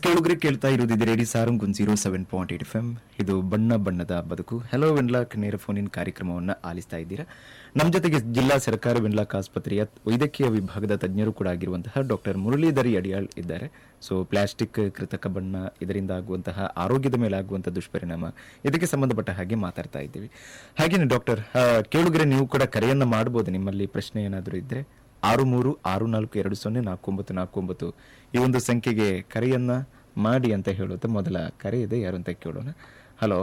ಕೇಳುಗರೆ ಕೇಳ್ತಾ ಇರೋದು ಇದು ರೇಡಿ ಸಾರಂಗ್ ಒಂದು zero seven point eight F M ಇದು ಬಣ್ಣ ಬಣ್ಣದ ಬದುಕು ಹೆಲೋ ವೆನ್ಲಾಕ್ ನೇರ ಫೋನಿನ ಕಾರ್ಯಕ್ರಮವನ್ನು ಆಲಿಸ್ತಾ ಇದ್ದೀರಾ ನಮ್ಮ ಜೊತೆಗೆ ಜಿಲ್ಲಾ ಸರ್ಕಾರಿ ವೆನ್ಲಾಕ್ ಆಸ್ಪತ್ರೆಯ ವೈದ್ಯಕೀಯ ವಿಭಾಗದ ತಜ್ಞರು ಕೂಡ ಆಗಿರುವಂತಹ ಡಾಕ್ಟರ್ ಮುರಳೀಧರಿ ಅಡಿಯಾಳ್ ಇದ್ದಾರೆ ಸೊ ಪ್ಲಾಸ್ಟಿಕ್ ಕೃತಕ ಬಣ್ಣ ಇದರಿಂದ ಆಗುವಂತಹ ಆರೋಗ್ಯದ ಮೇಲೆ ಆಗುವಂತಹ ದುಷ್ಪರಿಣಾಮ ಇದಕ್ಕೆ ಸಂಬಂಧಪಟ್ಟ ಹಾಗೆ ಮಾತಾಡ್ತಾ ಇದ್ದೀವಿ ಹಾಗೇನೆ ಡಾಕ್ಟರ್ ಆ, ಕೇಳುಗರೆ ನೀವು ಕೂಡ ಕರೆಯನ್ನ ಮಾಡಬಹುದು ನಿಮ್ಮಲ್ಲಿ ಪ್ರಶ್ನೆ ಏನಾದರೂ ಇದ್ರೆ ಆರು ಮೂರು ಆರು ನಾಲ್ಕು ಎರಡು ಸೊನ್ನೆ ನಾಲ್ಕು ಒಂಬತ್ತು ನಾಲ್ಕು ಒಂಬತ್ತು ಈ ಒಂದು ಸಂಖ್ಯೆಗೆ ಕರೆಯನ್ನ ಮಾಡಿ ಅಂತ ಹೇಳುತ್ತೆ ಮೊದಲ ಕರೆ ಇದೆ ಯಾರು ಅಂತ ಕೇಳೋಣ ಹಲೋ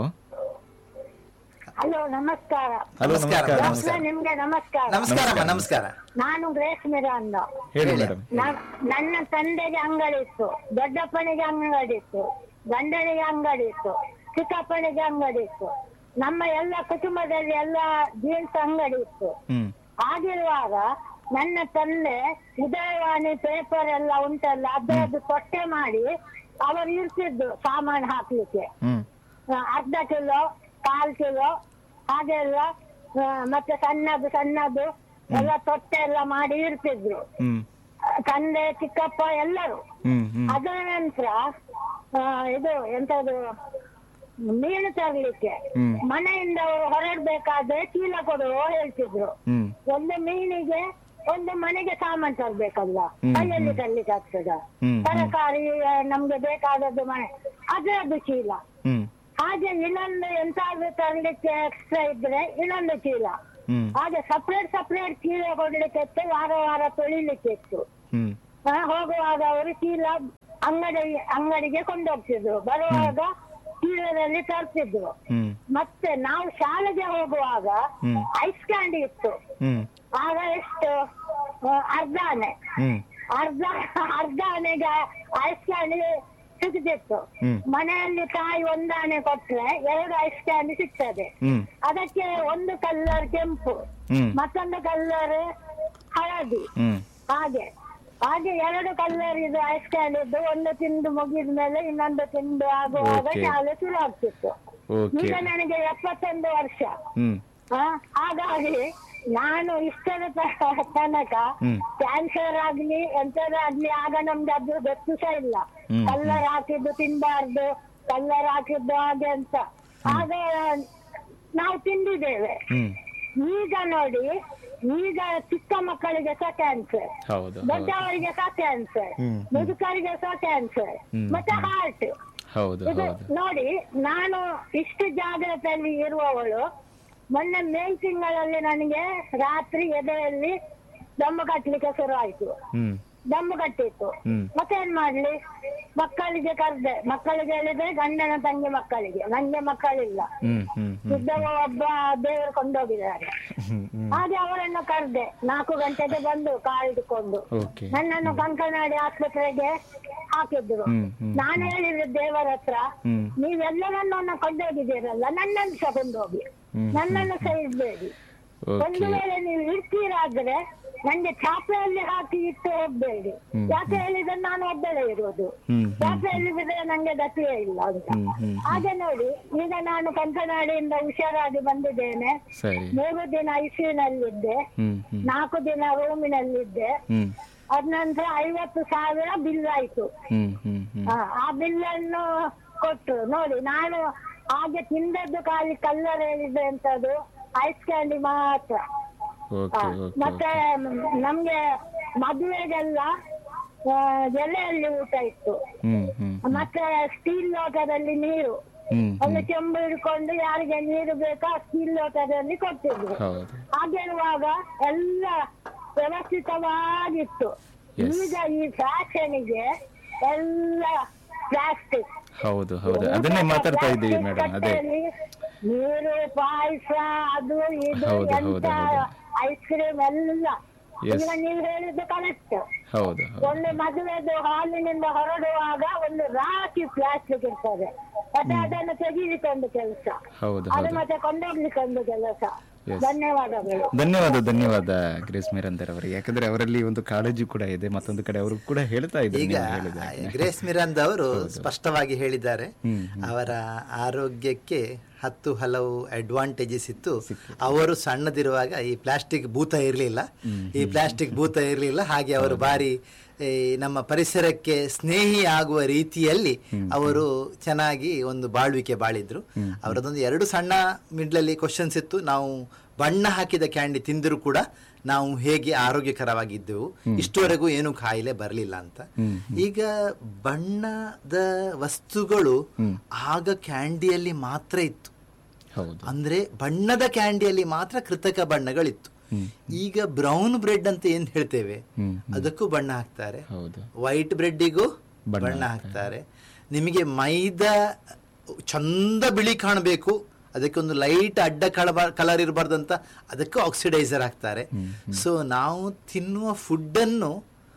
ಹಲೋ ನಮಸ್ಕಾರ ಹಲೋ ನಮಸ್ಕಾರ, ನಮಸ್ಕಾರ ನಮಸ್ಕಾರ. ನಿಮ್ಗೆ ನಮಸ್ಕಾರ ನಮಸ್ಕಾರ ಅಮ್ಮ ನಮಸ್ಕಾರ ನಾನು ಗ್ರೇಸ್ ಮಿರಾ ಅಂದ ಹೇಳಿ ಹೇಳಿ. ಮೇಡಮ್ ನ- ನನ್ನ ತಂದೆಗೆ ಅಂಗಡಿ ಇತ್ತು ದೊಡ್ಡಪ್ಪನಿಗೆ ಅಂಗಡಿ ಇತ್ತು ಗಂಡನಿಗೆ ಅಂಗಡಿ ಇತ್ತು ಚಿಕ್ಕಪ್ಪನಿಗೆ ಅಂಗಡಿ ಇತ್ತು ನಮ್ಮ ಎಲ್ಲ ಕುಟುಂಬದಲ್ಲಿ ಎಲ್ಲ ಜೀನ್ಸ್ ಅಂಗಡಿ ಇತ್ತು ಹ್ಮ್ ಆಗಿರುವಾಗ ನನ್ನ ತಂದೆ ಉದಯವಾಣಿ ಪೇಪರ್ ಎಲ್ಲ ಉಂಟಲ್ಲ ಅದರದ್ದು ತೊಟ್ಟೆ ಮಾಡಿ ಅವರು ಇರ್ತಿದ್ರು ಸಾಮಾನು ಹಾಕ್ಲಿಕ್ಕೆ ಹ್ಮ್ ಆ, ಅರ್ಧ ಕಿಲೋ ಕಾಲ್ ಕಿಲೋ ಹಾಗೆಲ್ಲ ಆ, ಮತ್ತೆ ಸಣ್ಣದು ಸಣ್ಣದು ಎಲ್ಲ ತೊಟ್ಟೆ ಎಲ್ಲ ಮಾಡಿ ಇರ್ತಿದ್ರು ಹ್ಮ್ ಆ, ತಂದೆ ಚಿಕ್ಕಪ್ಪ ಎಲ್ಲರೂ ಹ್ಮ್ ಹ್ಮ್ ಅದರ ನಂತರ ಆ, ಇದು ಎಂತದು ಮೀನು ತರ್ಲಿಕ್ಕೆ ಹ್ಮ್. ಮನೆಯಿಂದ ಅವರು ಹೊರಡ್ಬೇಕಾದ್ರೆ ಚೀಲ ಕೊಡು ಹೇಳ್ತಿದ್ರು ಹ್ಮ್ ಒಂದು ಮೀನಿಗೆ ಒಂದು ಮನೆಗೆ ಸಾಮಾನು ತರ್ಬೇಕಲ್ಲ ಹ್ಮ್, ಕೈಯಲ್ಲಿ ತರ್ಲಿಕ್ಕೆ ಆಗ್ತದ ಹ್ಮ್, ಹ್ಮ್. ತರಕಾರಿ ಆ, ನಮ್ಗೆ ಬೇಕಾದದ್ದು ಮನೆ ಅದರದ್ದು ಚೀಲ ಹ್ಮ್ ಹಾಗೆ ಇನ್ನೊಂದು ಎಂತಾದ್ರೂ ತರ್ಲಿಕ್ಕೆ ಎಕ್ಸ್ಟ್ರಾ ಇದ್ರೆ ಇನ್ನೊಂದು ಚೀಲ ಹ್ಮ್ ಹಾಗೆ ಸಪ್ರೇಟ್ ಸಪ್ರೇಟ್ ಚೀಲ ಕೊಡ್ಲಿಕ್ಕೆ ಇತ್ತು ವಾರ ವಾರ ತೊಳಿಲಿಕ್ಕೆ ಇತ್ತು ಹ್ಮ್ ಆ, ಹೋಗುವಾಗ ಅವರು ಚೀಲ ಅಂಗಡಿ ಅಂಗಡಿಗೆ ಕೊಂಡೋಗ್ತಿದ್ರು ಬರುವಾಗ ಚೀಲದಲ್ಲಿ ತರ್ತಿದ್ರು ಹ್ಮ್ ಮತ್ತೆ ನಾವು ಶಾಲೆಗೆ ಹೋಗುವಾಗ ಹ್ಮ್. ಐಸ್ ಕ್ಯಾಂಡಿ ಇತ್ತು ಹ್ಮ್ ಆಗ ಎಷ್ಟು ಆ, ಅರ್ಧ ಆನೆ ಹ್ಮ್ ಅರ್ಧ ಅರ್ಧ ಆನೆಗೆ ಐಸ್ ಕ್ಯಾಂಡಿ ಸಿಗ್ತಿತ್ತು ಹ್ಮ್. ಮನೆಯಲ್ಲಿ ತಾಯಿ ಒಂದಾನೆ ಕೊಟ್ರೆ ಎರಡು ಐಸ್ ಕ್ಯಾಂಡಿ ಸಿಗ್ತದೆ ಹ್ಮ್ ಅದಕ್ಕೆ ಒಂದು ಕಲ್ಲರ್ ಕೆಂಪು ಹ್ಮ್ ಮತ್ತೊಂದು ಕಲ್ಲರ್ ಹಳದಿ ಹ್ಮ್ ಹಾಗೆ ಹಾಗೆ ಎರಡು ಕಲ್ಲರ್ ಇದು ಐಸ್ ಕ್ಯಾಂಡಿ ಇದ್ದು ಒಂದು ತಿಂದು ಮುಗಿದ ಮೇಲೆ ಇನ್ನೊಂದು ತಿಂದು ಆಗುವಾಗ Okay. ಶಾಲೆ ಶುರು ಆಗ್ತಿತ್ತು ಓಕೆ ಈಗ ನನಗೆ ಎಪ್ಪತ್ತೊಂದು ವರ್ಷ ಹ್ಮ್ ಆ, ಹಾಗಾಗಿ ನಾನು ಇಷ್ಟರ ತ- ತನಕ ಹ್ಮ್. ಕ್ಯಾನ್ಸರ್ ಆಗ್ಲಿ ಎಂತದಾಗ್ಲಿ ಆಗ ನಮ್ಗೆ ಅದು ಗೊತ್ತು ಸಹ ಇಲ್ಲ ಹ್ಮ್, ಕಲ್ಲರ್ ಹಾಕಿದ್ದು ತಿನ್ಬಾರ್ದು ಕಲ್ಲರ್ ಹಾಕಿದ್ದು ಹಾಗೆ ಅಂತ ಆಗ ನಾವು ತಿಂದಿದ್ದೇವೆ ಹ್ಮ್ ಈಗ ನೋಡಿ ಈಗ ಚಿಕ್ಕ ಮಕ್ಕಳಿಗೆ ಸಹ ಕ್ಯಾನ್ಸರ್ ಹೌದು ಹೌದು ದೊಡ್ಡವರಿಗೆ ಸಹ ಕ್ಯಾನ್ಸರ್ ಹ್ಮ್, ಹ್ಮ್. ಮುದುಕರಿಗೆ ಸಹ ಕ್ಯಾನ್ಸರ್ ಹ್ಮ್, ಮತ್ತೆ ಹಾರ್ಟ್ ಹೌದು ಇದು ಹೌದು ನೋಡಿ ನಾನು ಇಷ್ಟು ಜಾಗ್ರತೆಯಲ್ಲಿ ಇರುವವಳು ಮೊನ್ನೆ ಮೇ ತಿಂಗಳಲ್ಲಿ ನನಗೆ ರಾತ್ರಿ ಎದೆಯಲ್ಲಿ ದಮ್ಮು ಕಟ್ಟಲಿಕ್ಕೆ ಶುರು ಆಯ್ತು ಹ್ಮ್ ದಮ್ಮು ಕಟ್ಟಿತ್ತು ಹ್ಮ್. ಮತ್ತೇನ್ ಮಾಡ್ಲಿ ಮಕ್ಕಳಿಗೆ ಕರ್ದೆ ಮಕ್ಕಳಿಗೆ ಹೇಳಿದ್ರೆ ಗಂಡನ ತಂಗಿ ಮಕ್ಕಳಿಗೆ ನಂಗೆ ಮಕ್ಕಳಿಲ್ಲ ಹ್ಮ್ ಹ್ಮ್ ಹ್ಮ್ ಇದ್ದವ ಒಬ್ಬ ದೇವರು ಕೊಂಡೋಗಿದ್ದಾರೆ ಹ್ಮ್ ಹ್ಮ್ ಹಾಗೆ ಅವರನ್ನು ಕರ್ದೆ ನಾಲ್ಕು ಗಂಟೆಗೆ ಬಂದು ಕಾಯ್ದುಕೊಂಡು ಓಕೆ ನನ್ನನ್ನು ಕಂಕನಾಡಿ ಆಸ್ಪತ್ರೆಗೆ ಹಾಕಿದ್ರು ಹ್ಮ್, ಹ್ಮ್, ನಾನು ಹೇಳಿದ್ರೆ ದೇವರ ಹತ್ರ ಹ್ಮ್ ನೀವೆಲ್ಲರನ್ನ ಕೊಂಡೋಗಿದ್ದೀರಲ್ಲ ನನ್ನನ್ನು ಸಹ ಕೊಂಡೋಗಿ ಹ್ಮ್, ನನ್ನನ್ನು ಸಹ ಇಡ್ಬೇಡಿ ಒಂದು ಓಕೆ ವೇಳೆ ನೀವು ಇಡ್ತೀರಾದ್ರೆ ನಂಗೆ ಚಾಪೆಯಲ್ಲಿ ಹಾಕಿ ಇಟ್ಟು ಹೋಗ್ಬೇಡಿ ಹ್ಮ್, ಯಾಕೆ ಹೇಳಿದ್ರೆ ನಾನು ಒಬ್ಬಳೇ ಇರೋದು ಹ್ಮ್ ಹ್ಮ್ ಚಾಪೆಯಲ್ಲಿ ಬಿದ್ರೆ ನಂಗೆ ಗತಿಯೇ ಇಲ್ಲ ಅಂತ ಹ್ಮ್ ಹ್ಮ್ ಹಾಗೆ ನೋಡಿ ಈಗ ನಾನು ಕಂಕನಾಡಿಯಿಂದ ಹುಷಾರಾಗಿ ಬಂದಿದ್ದೇನೆ ಸರಿ ಮೂರು ದಿನ ಐಸಿಯುನಲ್ಲಿದ್ದೆ ಹ್ಮ್ ಹ್ಮ್ ನಾಲ್ಕು ದಿನ ರೂಮಿನಲ್ಲಿದ್ದೆ ಹ್ಮ್ ಅದ ನಂತರ ಐವತ್ತು ಸಾವಿರ ಬಿಲ್ ಆಯ್ತು ಹ್ಮ್ ಹ್ಮ್ ಹ್ಮ್ ಆ, ಆ ಬಿಲ್ ಅನ್ನು ಕೊಟ್ಟು ನೋಡಿ ನಾನು ಹಾಗೆ ತಿಂದದ್ದು ಖಾಲಿ ಕಲ್ಲರ್ ಹೇಳಿದೆ ಅಂತದ್ದು ಐಸ್ ಕ್ಯಾಂಡಿ ಮಾತ್ರ ಆ, ಓಕೆ ಓಕೆ ಮತ್ತೆ ನಮ್ಗೆ ಮದುವೆಗೆಲ್ಲ ಆ, ಎಲೆಯಲ್ಲಿ ಊಟ ಇತ್ತು ಹ್ಮ್ ಹ್ಮ್ ಮತ್ತೆ ಸ್ಟೀಲ್ ಲೋಟದಲ್ಲಿ ನೀರು ಹ್ಮ್ ಒಂದು ಚೆಂಬು ಹಿಡ್ಕೊಂಡು ಯಾರಿಗೆ ನೀರು ಬೇಕೋ ಆ ಸ್ಟೀಲ್ ಲೋಟದಲ್ಲಿ ಕೊಟ್ಟಿದ್ರು ಹೌದು ಹಾಗಿರುವಾಗ ಎಲ್ಲ ವ್ಯವಸ್ಥಿತವಾಗಿತ್ತು Yes. ಈಗ ಈ ಫ್ಯಾಷನಿಗೆ ಎಲ್ಲ ಪ್ಲಾಸ್ಟಿಕ್ ಹೌದು ಹೌದು ಅದನ್ನೇ ಮಾತಾಡ್ತಾ ಇದ್ದೀವಿ ಮೇಡಮ್ ಅದೇ ನೀರು ಪಾಯಸ ಅದು ಇದು ಹೌದು, ಎಂತ ಹೌದು, ಹೌದು. ಐಸ್ ಕ್ರೀಮ್ ಎಲ್ಲ Yes. ಈಗ ನೀವು ಹೇಳಿದ್ದು ಕರೆಕ್ಟ್ ಹೌದು ಹೌದು ಒಂದು ಮದುವೆದು ಹಾಲಿನಿಂದ ಹೊರಡುವಾಗ ಒಂದು ರಾಶಿ ಪ್ಲಾಸ್ಟಿಕ್ ಇರ್ತದೆ ಮತ್ತೆ ಅದನ್ನು ತೆಗೀಲಿಕ್ಕೊಂದು ಕೆಲಸ ಹೌದು ಅದು ಹೌದು ಮತ್ತೆ ಕೊಂಡೋಗ್ಲಿಕ್ಕೊಂದು ಕೆಲಸ Yes. ಧನ್ಯವಾದಗಳು ಧನ್ಯವಾದ ಧನ್ಯವಾದ ಗ್ರೇಸ್ ಮಿರಂದರ್ ಅವರಿಗೆ ಯಾಕಂದ್ರೆ ಅವರಲ್ಲಿ ಒಂದು ಕಾಳಜಿ ಕೂಡ ಇದೆ ಮತ್ತೊಂದು ಕಡೆ ಅವರು ಕೂಡ ಹೇಳ್ತಾ ಇದ್ದಾರೆ ಈಗ ನೀವು ಹೇಳಿದ ಹಾಗೆ. ಗ್ರೇಸ್ ಮಿರಂದ್ ಅವರು ಸ್ಪಷ್ಟವಾಗಿ ಹೇಳಿದ್ದಾರೆ ಹ್ಮ್, ಅವರ ಆರೋಗ್ಯಕ್ಕೆ ಹತ್ತು ಹಲವು ಅಡ್ವಾಂಟೇಜಸ್ ಇತ್ತು ಅವರು ಸಣ್ಣದಿರುವಾಗ ಈ ಪ್ಲಾಸ್ಟಿಕ್ ಭೂತ ಇರಲಿಲ್ಲ ಈ ಪ್ಲಾಸ್ಟಿಕ್ ಭೂತ ಇರಲಿಲ್ಲ ಹಾಗೆ ಅವರು ಬಾರಿ ಈ ನಮ್ಮ ಪರಿಸರಕ್ಕೆ ಸ್ನೇಹಿ ಆಗುವ ರೀತಿಯಲ್ಲಿ ಅವರು ಚೆನ್ನಾಗಿ ಒಂದು ಬಾಳ್ವಿಕೆ ಬಾಳಿದ್ರು ಅವರದೊಂದು ಎರಡು ಸಣ್ಣ ಮಿಡ್ಲಲ್ಲಿ ಕ್ವಶನ್ಸ್ ಇತ್ತು ನಾವು ಬಣ್ಣ ಹಾಕಿದ ಕ್ಯಾಂಡಿ ತಿಂದರೂ ಕೂಡ ನಾವು ಹೇಗೆ ಆರೋಗ್ಯಕರವಾಗಿದ್ದೆವು ಇಷ್ಟುವರೆಗೂ ಏನು ಕಾಯಿಲೆ ಬರಲಿಲ್ಲ ಅಂತ ಈಗ ಬಣ್ಣದ ವಸ್ತುಗಳು ಆಗ ಕ್ಯಾಂಡಿಯಲ್ಲಿ ಮಾತ್ರ ಇತ್ತು ಹೌದು ಅಂದ್ರೆ ಬಣ್ಣದ ಕ್ಯಾಂಡಿಯಲ್ಲಿ ಮಾತ್ರ ಕೃತಕ ಬಣ್ಣಗಳಿತ್ತು ಈಗ ಬ್ರೌನ್ ಬ್ರೆಡ್ ಅಂತ ಏನ್ ಹೇಳ್ತೇವೆ ಅದಕ್ಕೂ ಬಣ್ಣ ಹಾಕ್ತಾರೆ ಹೌದು ವೈಟ್ ಬ್ರೆಡ್ಡಿಗೂ ಬಣ್ಣ ಬಣ್ಣ ಹಾಕ್ತಾರೆ ನಿಮಗೆ ಮೈದಾ ಚಂದ ಬಿಳಿ ಕಾಣಬೇಕು ಅದಕ್ಕೆ ಒಂದು ಲೈಟ್ ಅಡ್ಡ ಕಳಬ ಕಲರ್ ಇರಬಾರ್ದಂತ ಅದಕ್ಕೂ ಆಕ್ಸಿಡೈಸರ್ ಹಾಕ್ತಾರೆ ಸೊ ನಾವು ತಿನ್ನುವ ಫುಡ್ಡನ್ನು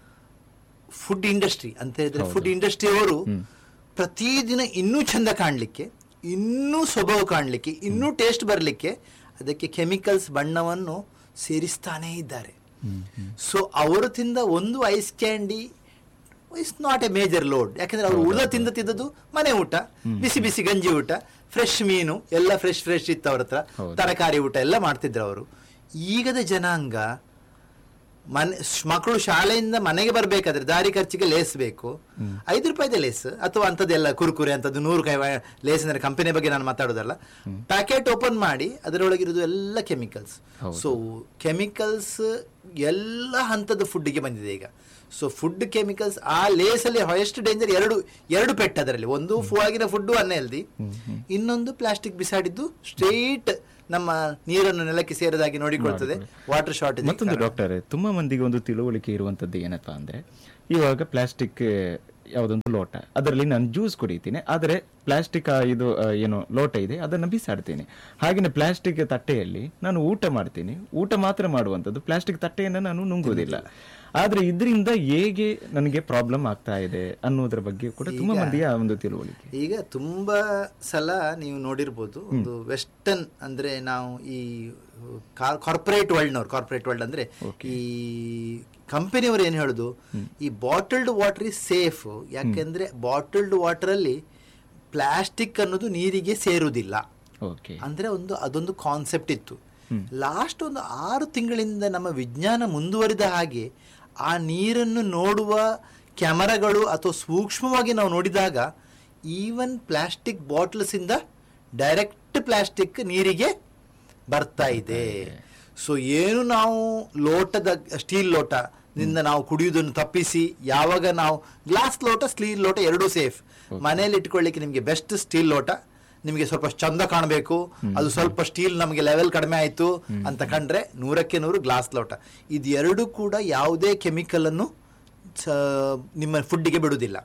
ಫುಡ್ ಇಂಡಸ್ಟ್ರಿ ಅಂತ ಹೇಳಿದ್ರೆ ಫುಡ್ ಇಂಡಸ್ಟ್ರಿಯವರು ಪ್ರತಿದಿನ ಇನ್ನೂ ಚಂದ ಕಾಣಲಿಕ್ಕೆ ಇನ್ನೂ ಸೊಬಗು ಕಾಣಲಿಕ್ಕೆ ಇನ್ನೂ ಟೇಸ್ಟ್ ಬರಲಿಕ್ಕೆ ಅದಕ್ಕೆ ಕೆಮಿಕಲ್ಸ್ ಬಣ್ಣವನ್ನು ಸೇರಿಸ್ತಾನೇ ಇದ್ದಾರೆ ಸೊ ಅವರು ತಿಂದ ಒಂದು ice candy is not a major load ಯಾಕಂದ್ರೆ ಅವರು ಉಳಿದ ತಿಂದ ತಿಂದದ್ದು ಮನೆ ಊಟ ಬಿಸಿ ಬಿಸಿ ಗಂಜಿ ಊಟ ಫ್ರೆಶ್ ಮೀನು ಎಲ್ಲ ಫ್ರೆಶ್ ಫ್ರೆಶ್ ಇತ್ತು ಅವ್ರ ಹತ್ರ ಹೌದು. ತರಕಾರಿ ಊಟ ಎಲ್ಲ ಮಾಡ್ತಿದ್ರು ಅವರು ಈಗದ ಜನಾಂಗ ಮನೆ ಶ್- ಮಕ್ಕಳು ಶಾಲೆಯಿಂದ ಮನೆಗೆ ಬರಬೇಕಾದ್ರೆ ದಾರಿ ಖರ್ಚಿಗೆ ಲೇಸ್ ಬೇಕು ಐದು ರೂಪಾಯಿದೆ ಲೇಸ್ ಅಥವಾ ಅಂಥದ್ದೆಲ್ಲ ಕುರುಕುರೆ ಅಂತದ್ದು ನೂರು ಕೈ ಲೇಸ್ ಅಂದ್ರೆ ಕಂಪನಿ ಬಗ್ಗೆ ನಾನು ಮಾತಾಡೋದಲ್ಲ ಪ್ಯಾಕೆಟ್ ಓಪನ್ ಮಾಡಿ ಅದರೊಳಗಿರೋದು ಎಲ್ಲ ಕೆಮಿಕಲ್ಸ್ ಹೌದು. ಸೊ ಕೆಮಿಕಲ್ಸ್ ಎಲ್ಲ ಹಂತದ ಫುಡ್ಗೆ ಬಂದಿದೆ ಈಗ ಸೊ ಫುಡ್ ಕೆಮಿಕಲ್ಸ್ ಆ ಲೇಸಲ್ಲಿ ಹೈಯೆಸ್ಟ್ ಡೇಂಜರ್ ಎರಡು ಎರಡು ಪೆಟ್ಟು ಅದರಲ್ಲಿ ಒಂದು ಒಳಗಿನ ಫುಡ್ ಅನ್ಹೆಲ್ದಿ ಇನ್ನೊಂದು ಪ್ಲಾಸ್ಟಿಕ್ ಬಿಸಾಡಿದ್ದು ಸ್ಟ್ರೈಟ್ ನಮ್ಮ ನೀರನ್ನು ನೆಲಕ್ಕೆ ಸೇರದಾಗಿ ನೋಡಿಕೊಳ್ತದೆ ವಾಟರ್ ಶಾರ್ಟೇಜ್ ಮತ್ತೊಂದು ಡಾಕ್ಟರ್ ತುಂಬಾ ಮಂದಿಗೆ ಒಂದು ತಿಳುವಳಿಕೆ ಇರುವಂತದ್ದು ಏನಪ್ಪಾ ಅಂದ್ರೆ ಇವಾಗ ಪ್ಲಾಸ್ಟಿಕ್ ಯಾವುದೊಂದು ಲೋಟ ಅದರಲ್ಲಿ ನಾನು ಜ್ಯೂಸ್ ಕುಡಿತೀನಿ ಆದರೆ ಪ್ಲಾಸ್ಟಿಕ್ ಇದು ಆ, ಏನು ಲೋಟ ಇದೆ ಅದನ್ನು ಬಿಸಾಡ್ತೀನಿ ಹಾಗೆಯೇ ಪ್ಲಾಸ್ಟಿಕ್ ತಟ್ಟೆಯಲ್ಲಿ ನಾನು ಊಟ ಮಾಡ್ತೀನಿ ಊಟ ಮಾತ್ರ ಮಾಡುವಂಥದ್ದು ಪ್ಲಾಸ್ಟಿಕ್ ತಟ್ಟೆಯನ್ನು ನಾನು ನುಂಗುವುದಿಲ್ಲ ಆದ್ರೆ ಇದರಿಂದ ಹೇಗೆ ನನಗೆ ಪ್ರಾಬ್ಲಮ್ ಆಗ್ತಾ ಇದೆ ಅನ್ನೋದ್ರ ಬಗ್ಗೆ ಕೂಡ ತುಂಬಾ ಮಂದಿಯ ಒಂದು ತಿಳುವಳಿಕೆ ಈಗ ತುಂಬಾ ಸಲ ನೀವು ನೋಡಿರ್ಬೋದು ಒಂದು ವೆಸ್ಟರ್ನ್ ಅಂದ್ರೆ ನಾವು ಈ ಕಾರ್ಪೊರೇಟ್ ವರ್ಲ್ಡ್ನವ್ರು ಕಾರ್ಪೊರೇಟ್ ವರ್ಲ್ಡ್ ಅಂದ್ರೆ ಈ ಕಂಪನಿಯವರು ಏನು ಹೇಳುದು ಈ ಬಾಟಲ್ಡ್ ವಾಟರ್ ಇಸ್ ಸೇಫ್ ಯಾಕೆಂದ್ರೆ ಬಾಟಲ್ಡ್ ವಾಟರ್ ಅಲ್ಲಿ ಪ್ಲಾಸ್ಟಿಕ್ ಅನ್ನೋದು ನೀರಿಗೆ ಸೇರುವುದಿಲ್ಲ ಓಕೆ ಅಂದ್ರೆ ಒಂದು ಅದೊಂದು ಕಾನ್ಸೆಪ್ಟ್ ಇತ್ತು ಲಾಸ್ಟ್ ಒಂದು ಆರು ತಿಂಗಳಿಂದ ನಮ್ಮ ವಿಜ್ಞಾನ ಮುಂದುವರಿದ ಹಾಗೆ ಆ ನೀರನ್ನು ನೋಡುವ ಕ್ಯಾಮರಾಗಳು ಅಥವಾ ಸೂಕ್ಷ್ಮವಾಗಿ ನಾವು ನೋಡಿದಾಗ ಈವನ್ ಪ್ಲಾಸ್ಟಿಕ್ ಬಾಟ್ಲ್ಸ್ ಇಂದ ಡೈರೆಕ್ಟ್ ಪ್ಲಾಸ್ಟಿಕ್ ನೀರಿಗೆ ಬರ್ತಾ ಇದೆ ಸೊ ಏನು ನಾವು ಲೋಟದ ಸ್ಟೀಲ್ ಲೋಟ ನಿಂದ ನಾವು ಕುಡಿಯುವುದನ್ನು ತಪ್ಪಿಸಿ ಯಾವಾಗ ನಾವು ಗ್ಲಾಸ್ ಲೋಟ ಸ್ಟೀಲ್ ಲೋಟ ಎರಡೂ ಸೇಫ್ ಮನೆಯಲ್ಲಿ ಇಟ್ಕೊಳ್ಳಿಕ್ಕೆ ನಿಮಗೆ ಬೆಸ್ಟ್ ಸ್ಟೀಲ್ ಲೋಟ ನಿಮಗೆ ಸ್ವಲ್ಪ ಚಂದ ಕಾಣಬೇಕು ಅದು ಸ್ವಲ್ಪ ಸ್ಟೀಲ್ ನಮಗೆ ಲೆವೆಲ್ ಕಡಿಮೆ ಆಯಿತು ಅಂತ ಕಂಡ್ರೆ ನೂರಕ್ಕೆ ನೂರು ಗ್ಲಾಸ್ ಲೋಟ ಇದು ಎರಡು ಕೂಡ ಯಾವುದೇ ಕೆಮಿಕಲ್ ಅನ್ನು ಸ- ನಿಮ್ಮ ಫುಡ್ಡಿಗೆ ಬಿಡುವುದಿಲ್ಲ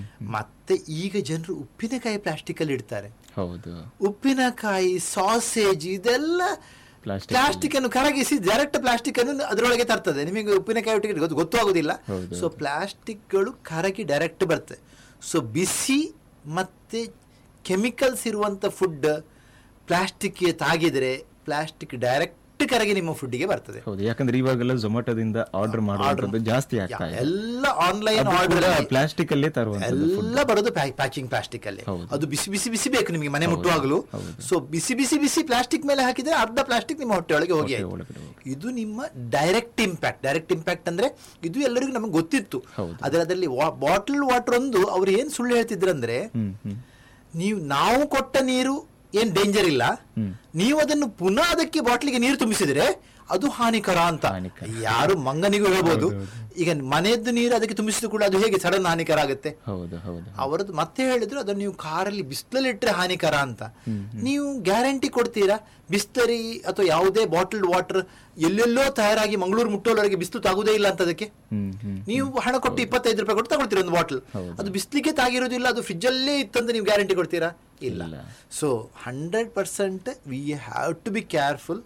ಮತ್ತೆ ಈಗ ಜನರು ಉಪ್ಪಿನಕಾಯಿ ಪ್ಲಾಸ್ಟಿಕ್ ಅಲ್ಲಿ ಇಡ್ತಾರೆ ಹೌದು ಉಪ್ಪಿನಕಾಯಿ ಸಾಸೇಜ್ ಇದೆಲ್ಲ Plastic ಪ್ಲಾಸ್ಟಿಕ್ ಅನ್ನು ಕರಗಿಸಿ ಡೈರೆಕ್ಟ್ ಪ್ಲಾಸ್ಟಿಕ್ ಅನ್ನು ಅದರೊಳಗೆ ತರ್ತದೆ ನಿಮಗೆ ಉಪ್ಪಿನಕಾಯಿ ಒಟ್ಟಿಗೆ ಗೊತ್ತು ಗೊತ್ತಾಗುದಿಲ್ಲ ಹೌದು, ಸೊ ಪ್ಲಾಸ್ಟಿಕ್ಗಳು ಕರಗಿ ಡೈರೆಕ್ಟ್ ಬರ್ತದೆ ಸೊ ಬಿಸಿ ಮತ್ತೆ ಕೆಮಿಕಲ್ಸ್ ಇರುವಂತ ಫುಡ್ ಪ್ಲಾಸ್ಟಿಕ್ ತಾಗಿದ್ರೆ ಪ್ಲಾಸ್ಟಿಕ್ ಡೈರೆಕ್ಟ್ ಕರಗಿ ನಿಮ್ಮ ಫುಡ್ಡಿಗೆ ಬರ್ತದೆ ಹೌದು ಯಾಕಂದ್ರೆ ಇವಾಗೆಲ್ಲ ಝೊಮ್ಯಾಟೋದಿಂದ ಆರ್ಡರ್ ಮಾಡುವಂಥದ್ದು ಜಾಸ್ತಿ ಆಗ್ತಾ ಇದೆ ಎಲ್ಲ ಆನ್ಲೈನ್ ಅದು ಆರ್ಡರ್ ಕೂಡ ಪ್ಲಾಸ್ಟಿಕ್ ಅಲ್ಲೇ ತರುವಂಥದ್ದು ಎಲ್ಲ ಬರೋದು ಪ್ಯಾಕಿಂಗ್ ಪ್ಲಾಸ್ಟಿಕ್ ಅಲ್ಲಿ ಹೌದು. ಅದು ಬಿಸಿ ಬಿಸಿ ಬಿಸಿ ಬೇಕು ನಿಮಗೆ ಮನೆ ಮುಟ್ಟುವಾಗಲೂ ಸೊ ಬಿಸಿ ಬಿಸಿ ಬಿಸಿ ಪ್ಲಾಸ್ಟಿಕ್ ಮೇಲೆ ಹಾಕಿದ್ರೆ ಅರ್ಧ ಪ್ಲಾಸ್ಟಿಕ್ ನಿಮ್ಮ ಹೊಟ್ಟೆ ಒಳಗೆ ಹೋಗಿ ಹೊಟ್ಟೆ ಆಯ್ತು. ಒಳಗಡೆ ಹೋಗಿ. ಇದು ನಿಮ್ಮ ಡೈರೆಕ್ಟ್ ಇಂಪ್ಯಾಕ್ಟ್ ಡೈರೆಕ್ಟ್ ಇಂಪ್ಯಾಕ್ಟ್ ಅಂದ್ರೆ ಇದು ಎಲ್ಲರಿಗೂ ನಮಗೆ ಗೊತ್ತಿತ್ತು ಹೌದು. ಆದ್ರೆ ಅದರಲ್ಲಿ ಬಾಟಲ್ ವಾಟರ್ ಒಂದು ಅವ್ರು ಏನ್ ಸುಳ್ಳು ಹೇಳ್ತಿದ್ರಂದ್ರೆ ಹ್ಮ್ ಹ್ಮ್ ನೀವು ನಾವು ಕೊಟ್ಟ ನೀರು ಏನ್ ಡೇಂಜರ್ ಇಲ್ಲ ನೀವು ಅದನ್ನು ಪುನಃ ಅದಕ್ಕೆ ಬಾಟ್ಲಿಗೆ ನೀರು ತುಂಬಿಸಿದ್ರೆ ಅದು ಹಾನಿಕರ ಅಂತ ಹಾನಿಕರ. ಯಾರು ಮಂಗನಿಗೂ ಹೇಳ್ಬೋದು ಈಗ ಮನೆಯದ್ದು ನೀರು ಅದಕ್ಕೆ ತುಂಬಿಸಿದ ಕೂಡ ಅದು ಹೇಗೆ ಸಡನ್ ಹಾನಿಕರ ಆಗುತ್ತೆ ಹೌದು ಹೌದು ಅವರದ್ದು ಮತ್ತೆ ಹೇಳಿದ್ರು ಅದನ್ನು ನೀವು ಕಾರಲ್ಲಿ ಬಿಸಿಲಲ್ಲಿ ಇಟ್ಟರೆ ಹಾನಿಕರ ಅಂತ ನೀವು ಗ್ಯಾರಂಟಿ ಕೊಡ್ತೀರಾ ಬಿಸ್ತರಿ ಅಥವಾ ಯಾವುದೇ ಬಾಟಲ್ಡ್ ವಾಟರ್ ಎಲ್ಲೆಲ್ಲೋ ತಯಾರಾಗಿ ಮಂಗಳೂರು ಮುಟ್ಟೋವರೆಗೆ ಬಿಸಿಲು ತಾಗುದೇ ಇಲ್ಲ ಅಂತ ಅದಕ್ಕೆ ಹ್ಮ್ ಹ್ಮ್ ನೀವು ಹಣ ಕೊಟ್ಟು ಇಪ್ಪತ್ತೈದು ರೂಪಾಯಿ ಕೊಟ್ಟು ತಗೊಳ್ತೀರಾ ಒಂದು ಬಾಟಲ್ ಹೌದು. ಅದು ಬಿಸ್ಲಿಗೆ ತಾಗಿರೋದಿಲ್ಲ ಅದು ಫ್ರಿಜ್ ಅಲ್ಲೇ ಇತ್ತಂತ ನೀವು ಗ್ಯಾರಂಟಿ ಕೊಡ್ತೀರಾ ಇಲ್ಲ ಇಲ್ಲ. So hundred percent we have to be careful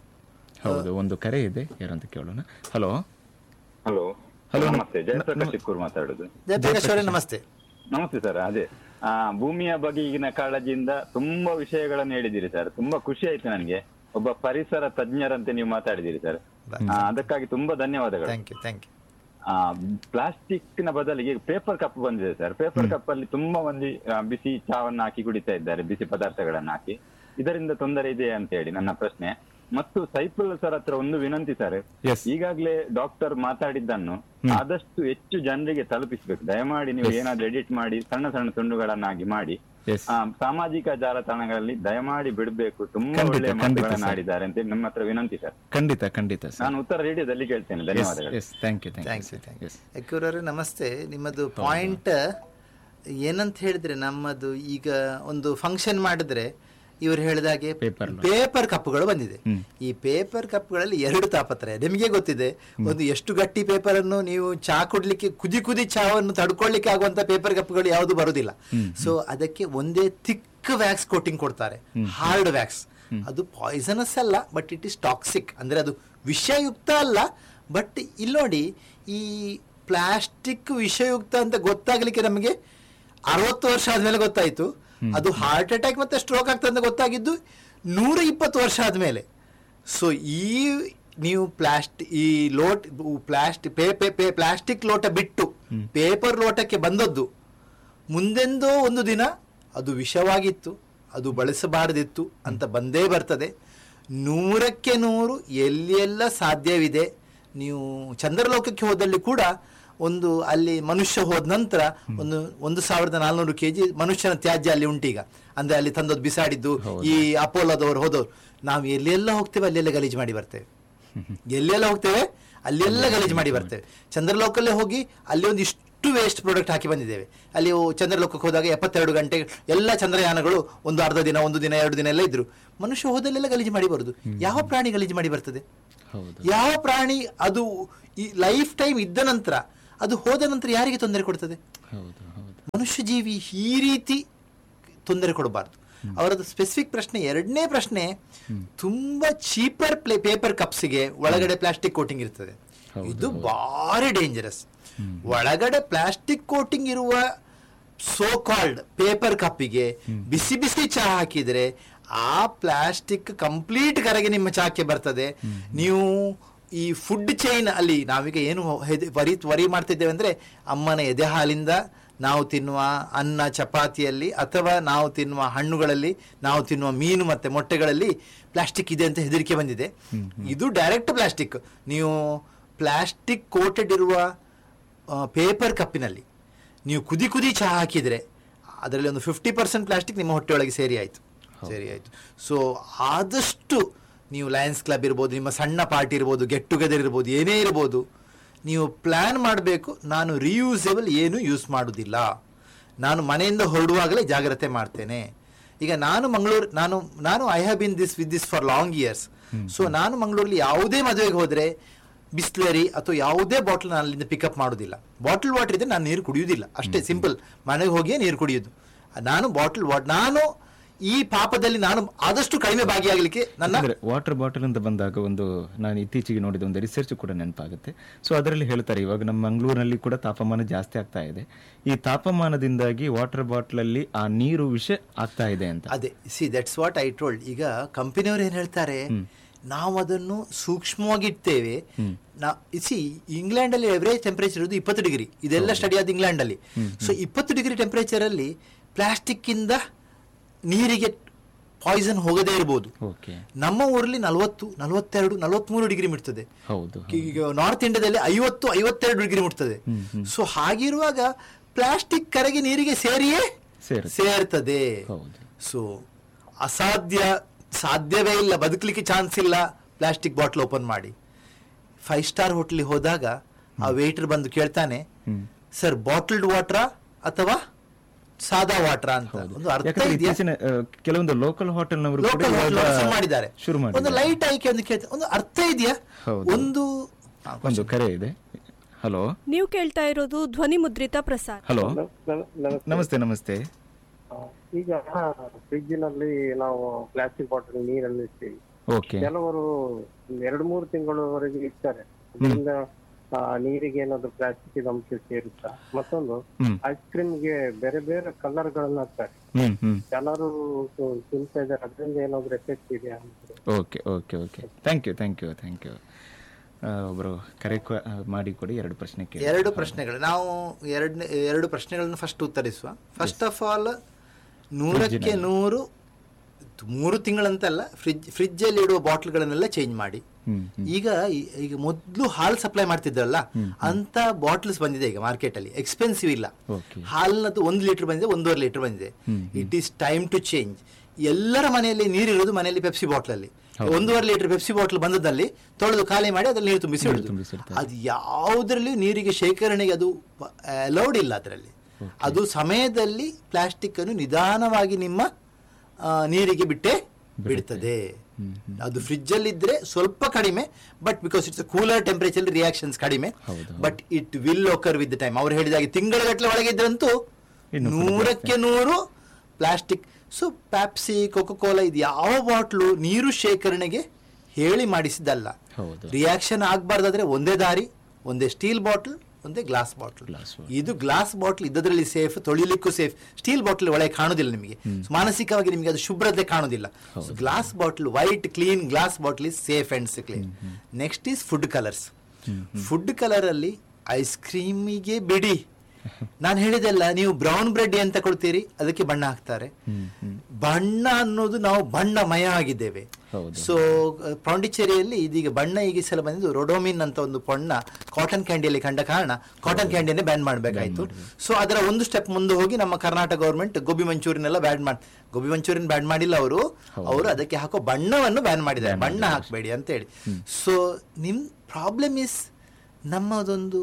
ಹೌದು ಒಂದು ಕರೆ ಇದೆ ಯಾರಂತ ಕೇಳೋಣ ಹಲೋ ಹಲೋ Hello, ನಮಸ್ತೆ ಜಯಪ್ರಕಾಶ್ ಚಿಕ್ಕೂರ್ ಮಾತಾಡುದು ಜಯಪ್ರಕಾಶ್ ಅವರೇ ನಮಸ್ತೆ ನಮಸ್ತೆ ಸರ್ ಅದೇ ಆ ಭೂಮಿಯ ಬಗ್ಗೆ ಈಗಿನ ಕಾಳಜಿಯಿಂದ ತುಂಬಾ ವಿಷಯಗಳನ್ನು ಹೇಳಿದಿರಿ ಸರ್ ತುಂಬಾ ಖುಷಿ ಆಯ್ತು ನನಗೆ ಒಬ್ಬ ಪರಿಸರ ತಜ್ಞರಂತೆ ನೀವು ಮಾತಾಡಿದಿರಿ ಸರ್ ಆ, ಅದಕ್ಕಾಗಿ ತುಂಬಾ ಧನ್ಯವಾದಗಳು thank you thank you plastic ನ ಬದಲಿಗೆ ಪೇಪರ್ ಕಪ್ ಬಂದಿದೆ ಸರ್ ಪೇಪರ್ ಕಪ್ ಅಲ್ಲಿ ತುಂಬಾ ಮಂದಿ ಆ, ಬಿಸಿ ಚಾವನ್ನ ಹಾಕಿ ಕುಡಿತಾ ಇದ್ದಾರೆ ಬಿಸಿ ಪದಾರ್ಥಗಳನ್ನ ಹಾಕಿ ಇದರಿಂದ ತೊಂದರೆ ಇದೆ ಅಂತ ಹೇಳಿ ನನ್ನ ಪ್ರಶ್ನೆ ಮತ್ತು ಸೈಫುಲ್ ಸರ್ ಹತ್ರ ಒಂದು ವಿನಂತಿ ಸರ್ Yes. ಈಗಾಗಲೇ ಡಾಕ್ಟರ್ ಮಾತಾಡಿದ್ದನ್ನು ಆದಷ್ಟು ಹೆಚ್ಚು ಜನರಿಗೆ ತಲುಪಿಸಬೇಕು ದಯಮಾಡಿ ನೀವು ಏನಾದ್ರೂ ಎಡಿಟ್ ಮಾಡಿ ಸಣ್ಣ ಸಣ್ಣ ತುಂಡುಗಳನ್ನಾಗಿ ಮಾಡಿ Yes. ಆ, ಸಾಮಾಜಿಕ ಜಾಲತಾಣಗಳಲ್ಲಿ ದಯಮಾಡಿ ಬಿಡಬೇಕು ತುಂಬಾ ಖಂಡಿತ, ಒಳ್ಳೆಯ ಖಂಡಿತ ಮಾತುಗಳನ್ನ sir. ಆಡಿದ್ದಾರೆ ಅಂತ ಹೇಳಿ ನಮ್ಮ ಹತ್ರ ವಿನಂತಿ ಸರ್ ಖಂಡಿತ ಖಂಡಿತ ಸರ್ ನಾನು ಉತ್ತರ ರೇಡಿಯೋದಲ್ಲಿ ಕೇಳ್ತೇನೆ ಧನ್ಯವಾದಗಳು yes thank you thanks thank you thank you yes ಯಕ್ಕೂರವ್ರೆ ನಮಸ್ತೆ ನಿಮ್ಮದು ಪಾಯಿಂಟ್ ಏನಂತ ಹೇಳಿದ್ರೆ ನಮ್ಮದು ಈಗ ಒಂದು ಫಂಕ್ಷನ್ ಮಾಡಿದ್ರೆ ಇವರು ಹೇಳಿದಾಗೆ Paper ಪೇಪರ್ ಕಪ್ಗಳು ಬಂದಿದೆ ಹ್ಮ್. ಈ ಪೇಪರ್ ಕಪ್ಗಳಲ್ಲಿ ಎರಡು ತಾಪತ್ರೆ ನಿಮಗೆ ಗೊತ್ತಿದೆ ಒಂದು ಎಷ್ಟು ಗಟ್ಟಿ ಪೇಪರ್ ಅನ್ನು ನೀವು ಚಾ ಕುಡ್ಲಿಕ್ಕೆ ಕುದಿ ಕುದಿ ಚಾವನ್ನು ತಡ್ಕೊಳ್ಳಿಕ್ಕೆ ಆಗುವಂತ ಪೇಪರ್ ಕಪ್ಗಳು ಯಾವುದು ಬರುದಿಲ್ಲ ಸೊ ಅದಕ್ಕೆ ಒಂದೇ ಥಿಕ್ ವ್ಯಾಕ್ಸ್ ಕೋಟಿಂಗ್ ಕೊಡ್ತಾರೆ ಹಾರ್ಡ್ ವ್ಯಾಕ್ಸ್ ಅದು ಪಾಯ್ಸನಸ್ ಅಲ್ಲ ಬಟ್ ಇಟ್ ಇಸ್ ಟಾಕ್ಸಿಕ್ ಅಂದ್ರೆ ಅದು ವಿಷಯುಕ್ತ ಅಲ್ಲ ಬಟ್ ಇಲ್ಲಿ ನೋಡಿ ಈ ಪ್ಲಾಸ್ಟಿಕ್ ವಿಷಯುಕ್ತ ಅಂತ ಗೊತ್ತಾಗ್ಲಿಕ್ಕೆ ನಮಗೆ ಅರವತ್ತು ವರ್ಷ ಆದ್ಮೇಲೆ ಗೊತ್ತಾಯ್ತು ಅದು ಹಾರ್ಟ್ ಅಟ್ಯಾಕ್ ಮತ್ತೆ ಸ್ಟ್ರೋಕ್ ಆಗ್ತದೆ ಅಂತ ಗೊತ್ತಾಗಿದ್ದು ನೂರ ಇಪ್ಪತ್ತು ವರ್ಷ ಆದ್ಮೇಲೆ ಸೊ ಈ ನೀವು ಪ್ಲಾಸ್ಟ್ ಈ ಲೋಟ್ ಪ್ಲಾಸ್ಟಿಕ್ ಪೇ ಪೇ ಪೇ ಪ್ಲಾಸ್ಟಿಕ್ ಲೋಟ ಬಿಟ್ಟು ಪೇಪರ್ ಲೋಟಕ್ಕೆ ಬಂದದ್ದು ಮುಂದೆಂದೋ ಒಂದು ದಿನ ಅದು ವಿಷವಾಗಿತ್ತು ಅದು ಬಳಸಬಾರದಿತ್ತು ಅಂತ ಬಂದೇ ಬರ್ತದೆ ನೂರಕ್ಕೆ ನೂರು ಎಲ್ಲೆಲ್ಲ ಸಾಧ್ಯವಿದೆ ನೀವು ಚಂದ್ರಲೋಕಕ್ಕೆ ಹೋದಲ್ಲಿ ಕೂಡ ಒಂದು ಅಲ್ಲಿ ಮನುಷ್ಯ ಹೋದ ನಂತರ ಒಂದು ಒಂದು ಸಾವಿರದ ನಾಲ್ನೂರು ಕೆ ಜಿ ಮನುಷ್ಯನ ತ್ಯಾಜ್ಯ ಅಲ್ಲಿ ಉಂಟೀಗ ಅಂದ್ರೆ ಅಲ್ಲಿ ತಂದದ್ದು ಬಿಸಾಡಿದ್ದು ಈ ಅಪೋಲೋದವರು ಹೋದವರು ನಾವು ಎಲ್ಲೆಲ್ಲ ಹೋಗ್ತೇವೆ ಅಲ್ಲೆಲ್ಲ ಗಲೀಜು ಮಾಡಿ ಬರ್ತೇವೆ ಎಲ್ಲೆಲ್ಲ ಹೋಗ್ತೇವೆ ಅಲ್ಲೆಲ್ಲ ಗಲೀಜು ಮಾಡಿ ಬರ್ತೇವೆ ಚಂದ್ರಲೋಕಲ್ಲೇ ಹೋಗಿ ಅಲ್ಲಿ ಒಂದು ಇಷ್ಟು ವೇಸ್ಟ್ ಪ್ರಾಡಕ್ಟ್ ಹಾಕಿ ಬಂದಿದ್ದೇವೆ ಅಲ್ಲಿ ಓ ಚಂದ್ರಲೋಕಕ್ಕೆ ಹೋದಾಗ ಎಪ್ಪತ್ತೆರಡು ಗಂಟೆ ಎಲ್ಲ ಚಂದ್ರಯಾನಗಳು ಒಂದು ಅರ್ಧ ದಿನ ಒಂದು ದಿನ ಎರಡು ದಿನ ಎಲ್ಲ ಇದ್ರು ಮನುಷ್ಯ ಹೋದಲ್ಲೆಲ್ಲ ಗಲೀಜು ಮಾಡಿ ಬರುದು ಯಾವ ಪ್ರಾಣಿ ಗಲೀಜು ಮಾಡಿ ಬರ್ತದೆ ಹೌದು ಯಾವ ಪ್ರಾಣಿ ಅದು ಈ ಲೈಫ್ ಟೈಮ್ ಇದ್ದ ನಂತರ ಅದು ಹೋದ ನಂತರ ಯಾರಿಗೆ ತೊಂದರೆ ಕೊಡ್ತದೆ ಹೌದು ಹೌದು ಮನುಷ್ಯ ಜೀವಿ ಈ ರೀತಿ ತೊಂದರೆ ಕೊಡಬಾರ್ದು ಅವರದ್ದು ಸ್ಪೆಸಿಫಿಕ್ ಪ್ರಶ್ನೆ ಎರಡನೇ ಪ್ರಶ್ನೆ ತುಂಬಾ ಚೀಪರ್ ಪ್ಲೇ ಪೇಪರ್ ಕಪ್ಸ್ಗೆ ಒಳಗಡೆ ಪ್ಲಾಸ್ಟಿಕ್ ಕೋಟಿಂಗ್ ಇರ್ತದೆ ಇದು ಭಾರಿ ಡೇಂಜರಸ್ ಒಳಗಡೆ ಪ್ಲಾಸ್ಟಿಕ್ ಕೋಟಿಂಗ್ ಇರುವ ಸೋ ಕಾಲ್ಡ್ ಪೇಪರ್ ಕಪ್ಪಿಗೆ ಬಿಸಿ ಬಿಸಿ ಚಹಾ ಹಾಕಿದ್ರೆ ಆ ಪ್ಲಾಸ್ಟಿಕ್ ಕಂಪ್ಲೀಟ್ ಕರಗಿ ನಿಮ್ಮ ಚಹಾಕ್ಕೆ ಬರ್ತದೆ ನೀವು ಈ ಫುಡ್ ಚೈನ್ ಅಲ್ಲಿ ನಾವೀಗ ಏನು ಹೆದ್- ವರಿ ವರಿ ಮಾಡ್ತಿದ್ದೇವೆ ಅಂದ್ರೆ ಅಮ್ಮನ ಎದೆ ಹಾಲಿಂದ ನಾವು ತಿನ್ನುವ ಅನ್ನ ಚಪಾತಿಯಲ್ಲಿ ಅಥವಾ ನಾವು ತಿನ್ನುವ ಹಣ್ಣುಗಳಲ್ಲಿ ನಾವು ತಿನ್ನುವ ಮೀನು ಮತ್ತೆ ಮೊಟ್ಟೆಗಳಲ್ಲಿ ಪ್ಲಾಸ್ಟಿಕ್ ಇದೆ ಅಂತ ಹೆದರಿಕೆ ಬಂದಿದೆ ಇದು ಡೈರೆಕ್ಟ್ ಪ್ಲಾಸ್ಟಿಕ್ ನೀವು ಪ್ಲಾಸ್ಟಿಕ್ ಕೋಟೆಡ್ ಇರುವ ಪೇಪರ್ ಕಪ್ಪಿನಲ್ಲಿ ನೀವು ಕುದಿ ಕುದಿ ಚಹಾ ಹಾಕಿದರೆ ಅದರಲ್ಲಿ ಒಂದು ಫಿಫ್ಟಿ ಪರ್ಸೆಂಟ್ ಪ್ಲಾಸ್ಟಿಕ್ ನಿಮ್ಮ ಹೊಟ್ಟೆಯೊಳಗೆ ಸೇರಿ ಆಯಿತು ಸೇರಿ ಆಯಿತು ಸೊ ಆದಷ್ಟು ನೀವು ಲಯನ್ಸ್ ಕ್ಲಬ್ ಇರ್ಬೋದು ನಿಮ್ಮ ಸಣ್ಣ ಪಾರ್ಟಿ ಇರ್ಬೋದು ಗೆಟ್ ಟುಗೆದರ್ ಇರ್ಬೋದು ಏನೇ ಇರ್ಬೋದು ನೀವು ಪ್ಲ್ಯಾನ್ ಮಾಡಬೇಕು ನಾನು ರಿಯೂಸೇಬಲ್ ಏನು ಯೂಸ್ ಮಾಡೋದಿಲ್ಲ ನಾನು ಮನೆಯಿಂದ ಹೊರಡುವಾಗಲೇ ಜಾಗ್ರತೆ ಮಾಡ್ತೇನೆ ಈಗ ನಾನು ಮಂಗಳೂರು ನಾನು ನಾನು I have been this with this for long years so ನಾನು ಮಂಗಳೂರಲ್ಲಿ ಯಾವುದೇ ಮದುವೆಗೆ ಹೋದರೆ ಬಿಸ್ಲರಿ ಅಥವಾ ಯಾವುದೇ ಬಾಟಲ್ ನಾನು ಅಲ್ಲಿಂದ ಪಿಕಪ್ ಮಾಡೋದಿಲ್ಲ ಬಾಟಲ್ ವಾಟರ್ ಇದ್ರೆ ನಾನು ನೀರು ಕುಡಿಯುವುದಿಲ್ಲ ಅಷ್ಟೇ ಸಿಂಪಲ್ ಮನೆಗೆ ಹೋಗಿಯೇ ನೀರು ಕುಡಿಯೋದು ನಾನು ಬಾಟಲ್ ವಾಟ್ ನಾನು ಈ ಪಾಪದಲ್ಲಿ ನಾನು ಆದಷ್ಟು ಕಡಿಮೆ ಭಾಗಿಯಾಗಲಿಕ್ಕೆ ನನ್ನ ಅಂದ್ರೆ ವಾಟರ್ ಬಾಟಲ್ ಅಂತ ಬಂದಾಗ ಒಂದು ನಾನು ಇತ್ತೀಚೆಗೆ ನೋಡಿದ ಒಂದು ರಿಸರ್ಚ್ ಕೂಡ ನೆನಪಾಗುತ್ತೆ ಸೊ ಅದರಲ್ಲಿ ಹೇಳ್ತಾರೆ ಇವಾಗ ನಮ್ಮ ಮಂಗಳೂರಿನಲ್ಲಿ ಕೂಡ ತಾಪಮಾನ ಜಾಸ್ತಿ ಆಗ್ತಾ ಇದೆ ಈ ತಾಪಮಾನದಿಂದಾಗಿ ವಾಟರ್ ಬಾಟಲ್ ಅಲ್ಲಿ ಆ ನೀರು ವಿಷ ಆಗ್ತಾ ಇದೆ ಅಂತ ಅದೇ see that's what I told ಈಗ ಕಂಪನಿಯವರು ಏನ್ ಹೇಳ್ತಾರೆ ನಾವು ಅದನ್ನು ಸೂಕ್ಷ್ಮವಾಗಿ ಇಡ್ತೇವೆ ನಾ ಸಿ ಇಂಗ್ಲೆಂಡ್ ಅಲ್ಲಿ ಎವರೇಜ್ ಟೆಂಪರೇಚರ್ ಇರೋದು ಇಪ್ಪತ್ತು ಡಿಗ್ರಿ ಇದೆಲ್ಲ ಸ್ಟಡಿ ಆದ ಇಂಗ್ಲೆಂಡ್ ಅಲ್ಲಿ ಸೊ ಇಪ್ಪತ್ತು ಡಿಗ್ರಿ ಟೆಂಪರೇಚರ್ ಅಲ್ಲಿ ಪ್ಲಾಸ್ಟಿಕ್ ಇಂದ ನೀರಿಗೆ ಪಾಯ್ಸನ್ ಹೋಗದೇ ಇರಬಹುದು ಓಕೆ ನಮ್ಮ ಊರಲ್ಲಿ ನಲವತ್ತು ನಲವತ್ತೆರಡು ನಲವತ್ಮೂರು ಡಿಗ್ರಿ ಮಿಡ್ತದೆ ಹೌದು ಈಗ ನಾರ್ತ್ ಇಂಡಿಯಾದಲ್ಲಿ ಐವತ್ತು ಐವತ್ತೆರಡು ಡಿಗ್ರಿ ಮುಟ್ತದೆ ಸೊ ಹಾಗಿರುವಾಗ ಪ್ಲಾಸ್ಟಿಕ್ ಕರಗಿ ನೀರಿಗೆ ಸೇರಿಯೇ ಸೇರುತ್ತೆ. ಸೇರ್ತದೆ ಹೌದು ಸೊ ಅಸಾಧ್ಯ ಸಾಧ್ಯವೇ ಇಲ್ಲ ಬದುಕಲಿಕ್ಕೆ ಚಾನ್ಸ್ ಇಲ್ಲ ಪ್ಲಾಸ್ಟಿಕ್ ಬಾಟ್ಲ್ ಓಪನ್ ಮಾಡಿ ಫೈವ್ ಸ್ಟಾರ್ ಹೋಟ್ಲಿಗೆ ಹೋದಾಗ ಆ ವೇಟರ್ ಬಂದು ಕೇಳ್ತಾನೆ ಸರ್ ಬಾಟಲ್ಡ್ ವಾಟ್ರಾ ಅಥವಾ ಸಾದಾ ವಾಟ್ರಾ ಅಂತ ಒಂದು ಅರ್ಥ ಯಾಕಂದ್ರೆ ಇದೆಯಾ ಇತ್ತೀಚಿನ ಆ, ಕೆಲವೊಂದು ಲೋಕಲ್ ಹೋಟೆಲ್ ನವರು ಕೂಡ ಲೋಕಲ್ ಹೋಟ್ಲ್ ಇವಾಗ ಶುರು ಮಾಡಿದ್ದಾರೆ ಶುರು ಒಂದು ಮಾಡಿದ್ದಾರೆ ಲೈಟ್ ಆಯ್ಕೆ ಒಂದು ಕೇಳ್ತಾರೆ ಒಂದು ಅರ್ಥ ಇದೆಯಾ ಹೌದು. ಒಂದು ಹಾ, ಒಂದು ಕರೆ ಇದೆ ಹಲೋ ನೀವು ಕೇಳ್ತಾ ಇರೋದು ಧ್ವನಿ ಮುದ್ರಿತ ಪ್ರಸಾರ ಹಲೋ ನಮ- ನಮಸ್ತೆ. ನಮಸ್ತೆ ನಮಸ್ತೆ ಆ, ಈಗ ಫ್ರಿಡ್ಜಿನಲ್ಲಿ ನಾವು ಪ್ಲಾಸ್ಟಿಕ್ ಬಾಟಲ್ ನೀರಲ್ಲಿ ಇಡ್ತೀವಿ ಓಕೆ ಕೆಲವರು ಒಂದ್ ಎರಡು ಮೂರು ತಿಂಗಳವರೆಗೆ ಇಡ್ತಾರೆ ಅದರಿಂದ ಆ, ನೀರಿಗೆ ಏನಾದ್ರು ಪ್ಲಾಸ್ಟಿಕ್ ಅಂಶ ಸೇರುತ್ತಾ ಮತ್ತೊಂದು ಹ್ಮ್. ಐಸ್ ಕ್ರೀಮ್ಗೆ ಬೇರೆ ಬೇರೆ ಕಲರ್ ಗಳನ್ನ ಹಾಕ್ತಾರೆ ಹ್ಮ್ ಹ್ಮ್ ಕೆಲವರು ತಿಂತಾ ಇದ್ದಾರೆ ಅದರಿಂದ ಏನಾದ್ರು ಎಫೆಕ್ಟ್ ಇದೆಯಾ ಅಂತ okay okay okay thank you thank you thank you ಒಬ್ಬರು ಕರೆ ಕ- ಆ, ಮಾಡಿ ಕೊಡಿ ಎರಡು ಪ್ರಶ್ನೆ ಕೇಳಿ ಎರಡು ಪ್ರಶ್ನೆಗಳು ನಾವು ಎರಡನೇ ಎರಡು ಪ್ರಶ್ನೆಗಳನ್ನು ಫಸ್ಟ್ ಉತ್ತರಿಸುವ ಫಸ್ಟ್ ಆಫ್ ಆಲ್ ನೂರಕ್ಕೆ ನೂರು ಮೂರು ತಿಂಗಳಂತಲ್ಲ ಫ್ರಿಜ್ ಫ್ರಿಜ್ಜಲ್ಲಿ ಇಡುವ ಬಾಟ್ಲ್ಗಳನ್ನೆಲ್ಲ ಚೇಂಜ್ ಮಾಡಿ ಹ್ಮ್ ಈಗ ಈ- ಈಗ ಮೊದಲು ಹಾಲು ಸಪ್ಲೈ ಮಾಡ್ತಿದ್ರಲ್ಲ ಅಂತ ಬಾಟ್ಲ್ಸ್ ಬಂದಿದೆ ಈಗ ಮಾರ್ಕೆಟ್ ಅಲ್ಲಿ ಎಕ್ಸ್ಪೆನ್ಸಿವ್ ಇಲ್ಲ Okay. ಹಾಲಿನದ್ದು ಒಂದು ಲೀಟರ್ ಬಂದಿದೆ ಒಂದೂವರೆ ಲೀಟರ್ ಬಂದಿದೆ it is time to change ಎಲ್ಲರ ಮನೆಯಲ್ಲಿ ನೀರಿರೋದು ಮನೆಯಲ್ಲಿ ಪೆಪ್ಸಿ ಬಾಟ್ಲಲ್ಲಿ ಒಂದೂವರೆ ಲೀಟರ್ ಪೆಪ್ಸಿ ಬಾಟ್ಲ್ ಬಂದದಲ್ಲಿ ತೊಳೆದು ಖಾಲಿ ಮಾಡಿ ಅದ್ರಲ್ಲಿ ನೀರು ತುಂಬಿಸಿ ಇಡುದು ತುಂಬಿಸಿಡ್ತಾರೆ. ಅದು ಯಾವುದರಲ್ಲಿ ನೀರಿಗೆ ಶೇಖರಣೆಗೆ ಅದು ಅಲೌಡ್ ಇಲ್ಲ ಅದರಲ್ಲಿ ಅದು ಸಮಯದಲ್ಲಿ ಪ್ಲಾಸ್ಟಿಕ್ ಅನ್ನು ನಿಧಾನವಾಗಿ ನಿಮ್ಮ ಆ, ನೀರಿಗೆ ಬಿಟ್ಟೆ ಬಿಡ್ತದೆ ಅದು ಫ್ರಿಜ್ ಅಲ್ಲಿ ಇದ್ರೆ ಸ್ವಲ್ಪ ಕಡಿಮೆ but because it's cooler temperature reactions ಕಡಿಮೆ ಹೌದು. But it will occur with time ಅವ್ರು ಹೇಳಿದಾಗೆ ತಿಂಗಳಗಟ್ಟಲೆ ಒಳಗೆ ಇದ್ರಂತೂ ಇನ್ನು ಕೂಡ ನೂರಕ್ಕೆ ನೂರು ಪ್ಲಾಸ್ಟಿಕ್ ಸೊ ಪ್ಯಾಪ್ಸಿ ಕೋಕೋಕೋಲಾ ಇದು ಯಾವ ಬಾಟ್ಲು ನೀರು ಶೇಖರಣೆಗೆ ಹೇಳಿ ಮಾಡಿಸಿದ್ದಲ್ಲ ಹೌದು. ರಿಯಾಕ್ಷನ್ ಆಗಬಾರ್ದಾದ್ರೆ ಒಂದೇ ದಾರಿ ಒಂದೇ ಸ್ಟೀಲ್ ಬಾಟ್ಲ್ ಒಂದೇ ಗ್ಲಾಸ್ ಬಾಟ್ಲ್ Glass bottle. ಇದು ಗ್ಲಾಸ್ ಬಾಟ್ಲ್ ಇದ್ದದ್ರಲ್ಲಿ ಸೇಫ್ ತೊಳಿಲಿಕ್ಕೂ ಸೇಫ್ ಸ್ಟೀಲ್ ಬಾಟ್ಲ್ ಒಳಗೆ ಕಾಣುದಿಲ್ಲ ನಿಮಗೆ So, ಮಾನಸಿಕವಾಗಿ ನಿಮಗೆ ಅದು ಶುಭ್ರತೆ ಕಾಣುದಿಲ್ಲ glass bottle white clean glass bottle is safe and clean next is food colours food colour ಅಲ್ಲಿ ಐಸ್ ಕ್ರೀಮಿಗೆ ಬಿಡಿ ನಾನು ಹೇಳಿದೆಲ್ಲ ನೀವು ಬ್ರೌನ್ ಬ್ರೆಡ್ ಅಂತ ಕೊಡ್ತೀರಿ ಅದಕ್ಕೆ ಬಣ್ಣ ಹಾಕ್ತಾರೆ ಬಣ್ಣ ಅನ್ನೋದು ನಾವು ಬಣ್ಣಮಯ ಆಗಿದ್ದೇವೆ ಹೌದು. ಸೊ ಪಾಂಡಿಚೇರಿಯಲ್ಲಿ ಇದೀಗ ಬಣ್ಣ ಈಗ ಈ ಸಲ ಬಂದಿದ್ದು ರೊಡೋಮಿನ್ ಅಂತ ಒಂದು ಬಣ್ಣ ಕಾಟನ್ ಕ್ಯಾಂಡಿಯಲ್ಲಿ ಕಂಡ ಕಾರಣ ಕಾಟನ್ ಕ್ಯಾಂಡಿಯನ್ನೇ ಬ್ಯಾನ್ ಮಾಡಬೇಕಾಯ್ತು ಸೊ ಅದರ ಒಂದು ಸ್ಟೆಪ್ ಮುಂದೆ ಹೋಗಿ ನಮ್ಮ ಕರ್ನಾಟಕ ಗೌರ್ಮೆಂಟ್ ಗೋಬಿ ಮಂಚೂರಿಯನ್ ಎಲ್ಲ ಬ್ಯಾನ್ ಮಾಡಿ ಗೋಬಿ ಮಂಚೂರಿಯನ್ ಬ್ಯಾನ್ ಮಾಡಿಲ್ಲ ಅವರು ಅವರು ಅದಕ್ಕೆ ಹಾಕೋ ಬಣ್ಣವನ್ನು ಬ್ಯಾನ್ ಮಾಡಿದ್ದಾರೆ ಬಣ್ಣ ಹಾಕಬೇಡಿ ಅಂತ ಹೇಳಿ ಸೊ ನಿಮ್ ಪ್ರಾಬ್ಲಮ್ ಇಸ್ ನಮ್ಮದೊಂದು